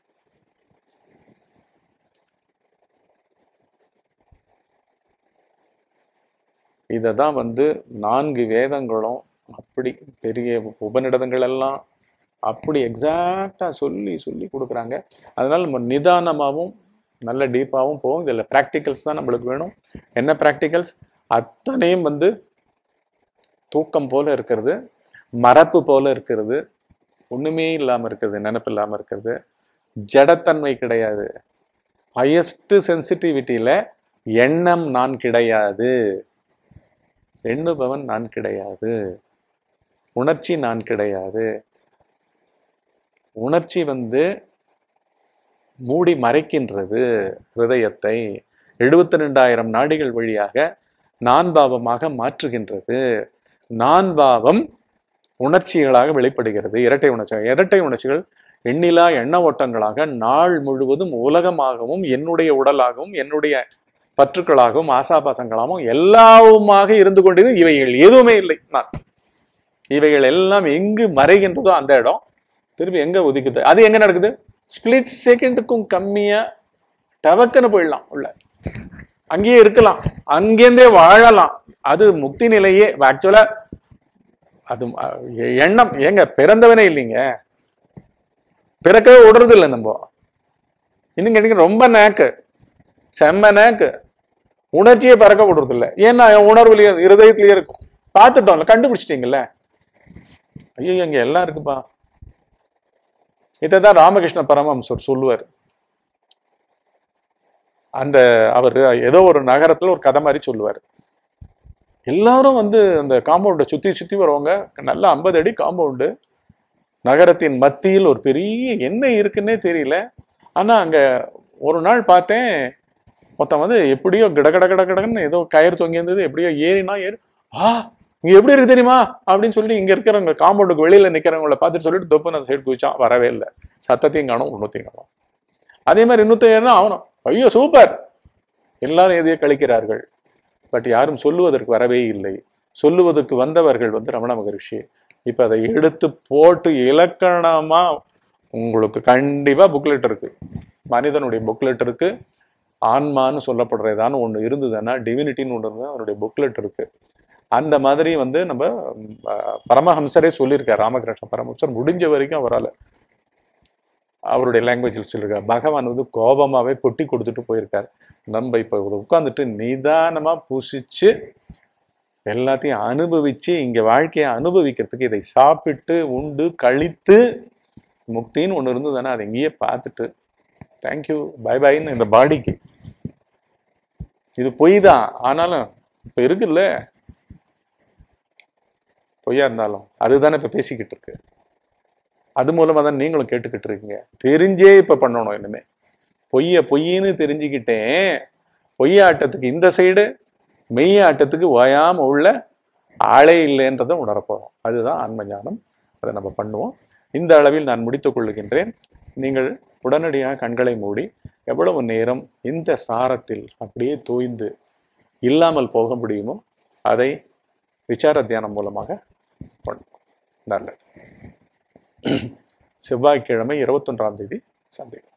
இதை தான் வந்து நான்கு வேதங்களும் அப்படி பெரிய உபநிடதங்கள் எல்லாம் அப்படி எக்ஸாக்டாக சொல்லி சொல்லி கொடுக்குறாங்க அதனால நம்ம நிதானமாகவும் நல்ல டீப்பாகவும் போகும் இதில் ப்ராக்டிகல்ஸ் தான் நம்மளுக்கு வேணும் என்ன ப்ராக்டிகல்ஸ் அத்தனையும் வந்து தூக்கம் போல இருக்கிறது மறப்பு போல இருக்கிறது ஒண்ணுமே இல்லாம இருக்கிறது நினப்பு இல்லாம இருக்கிறது ஜடத்தன்மை கிடையாது ஹையஸ்ட் சென்சிட்டிவிட்டியில எண்ணம் நான் கிடையாது எண்ணுபவன் நான் கிடையாது உணர்ச்சி நான் கிடையாது உணர்ச்சி வந்து மூடி மறைக்கின்றது ஹிருதயத்தை எழுபத்தி ரெண்டாயிரம் நாடிகள் வழியாக நான் பாவமாக மாற்றுகின்றது நான் பாவம் உணர்ச்சிகளாக வெளிப்படுகிறது இரட்டை உணர்ச்சி இரட்டை உணர்ச்சிகள் எண்ணிலா எண்ண ஓட்டங்களாக நாள் முழுவதும் உலகமாகவும் என்னுடைய உடலாகவும் என்னுடைய பற்றுக்களாகவும் ஆசாபாசங்களாகவும் எல்லாவுமாக இருந்து கொண்டது இவைகள் எதுவுமே இல்லை நான் இவைகள் எல்லாம் எங்கு மறைகின்றதோ அந்த இடம் திருப்பி எங்க ஒதுக்குது அது எங்க நடக்குது ஸ்பிளிட் செகண்டுக்கும் கம்மியா டவக்குன்னு போயிடலாம் உள்ள அங்கேயே இருக்கலாம் அங்கேருந்தே வாழலாம் அது முக்தி நிலையே ஆக்சுவலா அது அஹ், எண்ணம் ஏங்க பிறந்தவனே இல்லைங்க பிறக்கவே விடுறது இல்லை நம்ம இன்னும் கேட்டீங்க ரொம்ப நேக்கு செம்ம நேக்கு உணர்ச்சியே பறக்க விடுறது இல்லை ஏன்னா உணர்வுலயே இருதயத்திலேயே இருக்கும் பார்த்துட்டோம்ல கண்டுபிடிச்சிட்டீங்கல்ல ஐயோ இங்க எல்லாம் இருக்குப்பா இதைதான் ராமகிருஷ்ண பரமஹம்சர் சொல்லுவார் அந்த அவர் ஏதோ ஒரு நகரத்துல ஒரு கதை மாதிரி சொல்லுவார் எல்லாரும் வந்து அந்த காம்பவுண்டை சுத்தி சுத்தி வருவாங்க நல்லா ஐம்பது அடி காம்பவுண்டு நகரத்தின் மத்தியில் ஒரு பெரிய என்ன இருக்குன்னே தெரியல ஆனா அங்க ஒரு நாள் பார்த்தேன் மொத்தம் வந்து எப்படியோ கிட கிட கிட கிடன்னு ஏதோ கயிறு தொங்கி இருந்தது எப்படியோ ஏறினா ஏறி ஆ இங்க எப்படி இருக்கு தெரியுமா அப்படின்னு சொல்லி இங்க இருக்கிறவங்க காம்பவுண்டுக்கு வெளியில நிக்கிறவங்கள பார்த்துட்டு சொல்லிட்டு தொப்புன்னு அந்த சைடு குதிச்சான் வரவே இல்லை சத்தத்தையும் காணும் ஒன்றுத்தையும் காணும் அதே மாதிரி இன்னொருத்த ஏறினா அவனும் ஐயோ சூப்பர் எல்லாரும் எதையோ கழிக்கிறார்கள் பட் யாரும் சொல்லுவதற்கு வரவே இல்லை சொல்லுவதற்கு வந்தவர்கள் வந்து ரமண மகரிஷி இப்ப அதை எடுத்து போட்டு இலக்கணமா உங்களுக்கு கண்டிப்பா புக்லெட் இருக்கு மனிதனுடைய புக்லெட் இருக்கு ஆன்மான்னு சொல்லப்படுற ஏதானு ஒண்ணு இருந்ததுன்னா டிவினிட்டின்னு ஒன்று இருந்தால் அவருடைய புக்லெட் இருக்கு அந்த மாதிரி வந்து நம்ம ம், அஹ், பரமஹம்சரே சொல்லியிருக்கார் ராமகிருஷ்ண பரமஹம்சர் முடிஞ்ச வரைக்கும் அவரால் அவருடைய லாங்குவேஜில் சொல்லியிருக்கார் பகவான் வந்து கோபமாவே கொட்டி கொடுத்துட்டு போயிருக்கார் நம்ம இப்போ உட்காந்துட்டு நிதானமா புசிச்சு எல்லாத்தையும் அனுபவிச்சு இங்க வாழ்க்கையை அனுபவிக்கிறதுக்கு இதை சாப்பிட்டு உண்டு கழித்து முக்தின்னு ஒன்று இருந்ததுன்னா அதை இங்கேயே பார்த்துட்டு தேங்க்யூ பை பைன்னு இந்த பாடிக்கு இது பொய் தான் ஆனாலும் இப்போ இருக்குல்ல பொய்யா இருந்தாலும் அதுதானே இப்போ பேசிக்கிட்டு இருக்கு அது மூலமா தான் நீங்களும் கேட்டுக்கிட்டு இருக்கீங்க தெரிஞ்சே இப்ப பண்ணணும் இனிமே பொய்ய பொய்ன்னு தெரிஞ்சுக்கிட்டேன் பொய்யாட்டத்துக்கு இந்த சைடு மெய்யாட்டத்துக்கு ஓயாம உள்ள ஆளே இல்லைன்றதை உணரப்போறோம் அதுதான் ஆன்ம ஞானம் அதை நம்ம பண்ணுவோம் இந்த அளவில் நான் முடித்துக் கொள்ளுகின்றேன் நீங்கள் உடனடியாக கண்களை மூடி எவ்வளவு நேரம் இந்த சாரத்தில் அப்படியே தோய்ந்து இல்லாமல் போக முடியுமோ அதை விசார தியானம் மூலமாக பண்ணுவோம் நல்லது செவ்வாய்க்கிழமை இருபத்தொன்றாம் தேதி சந்திப்போம்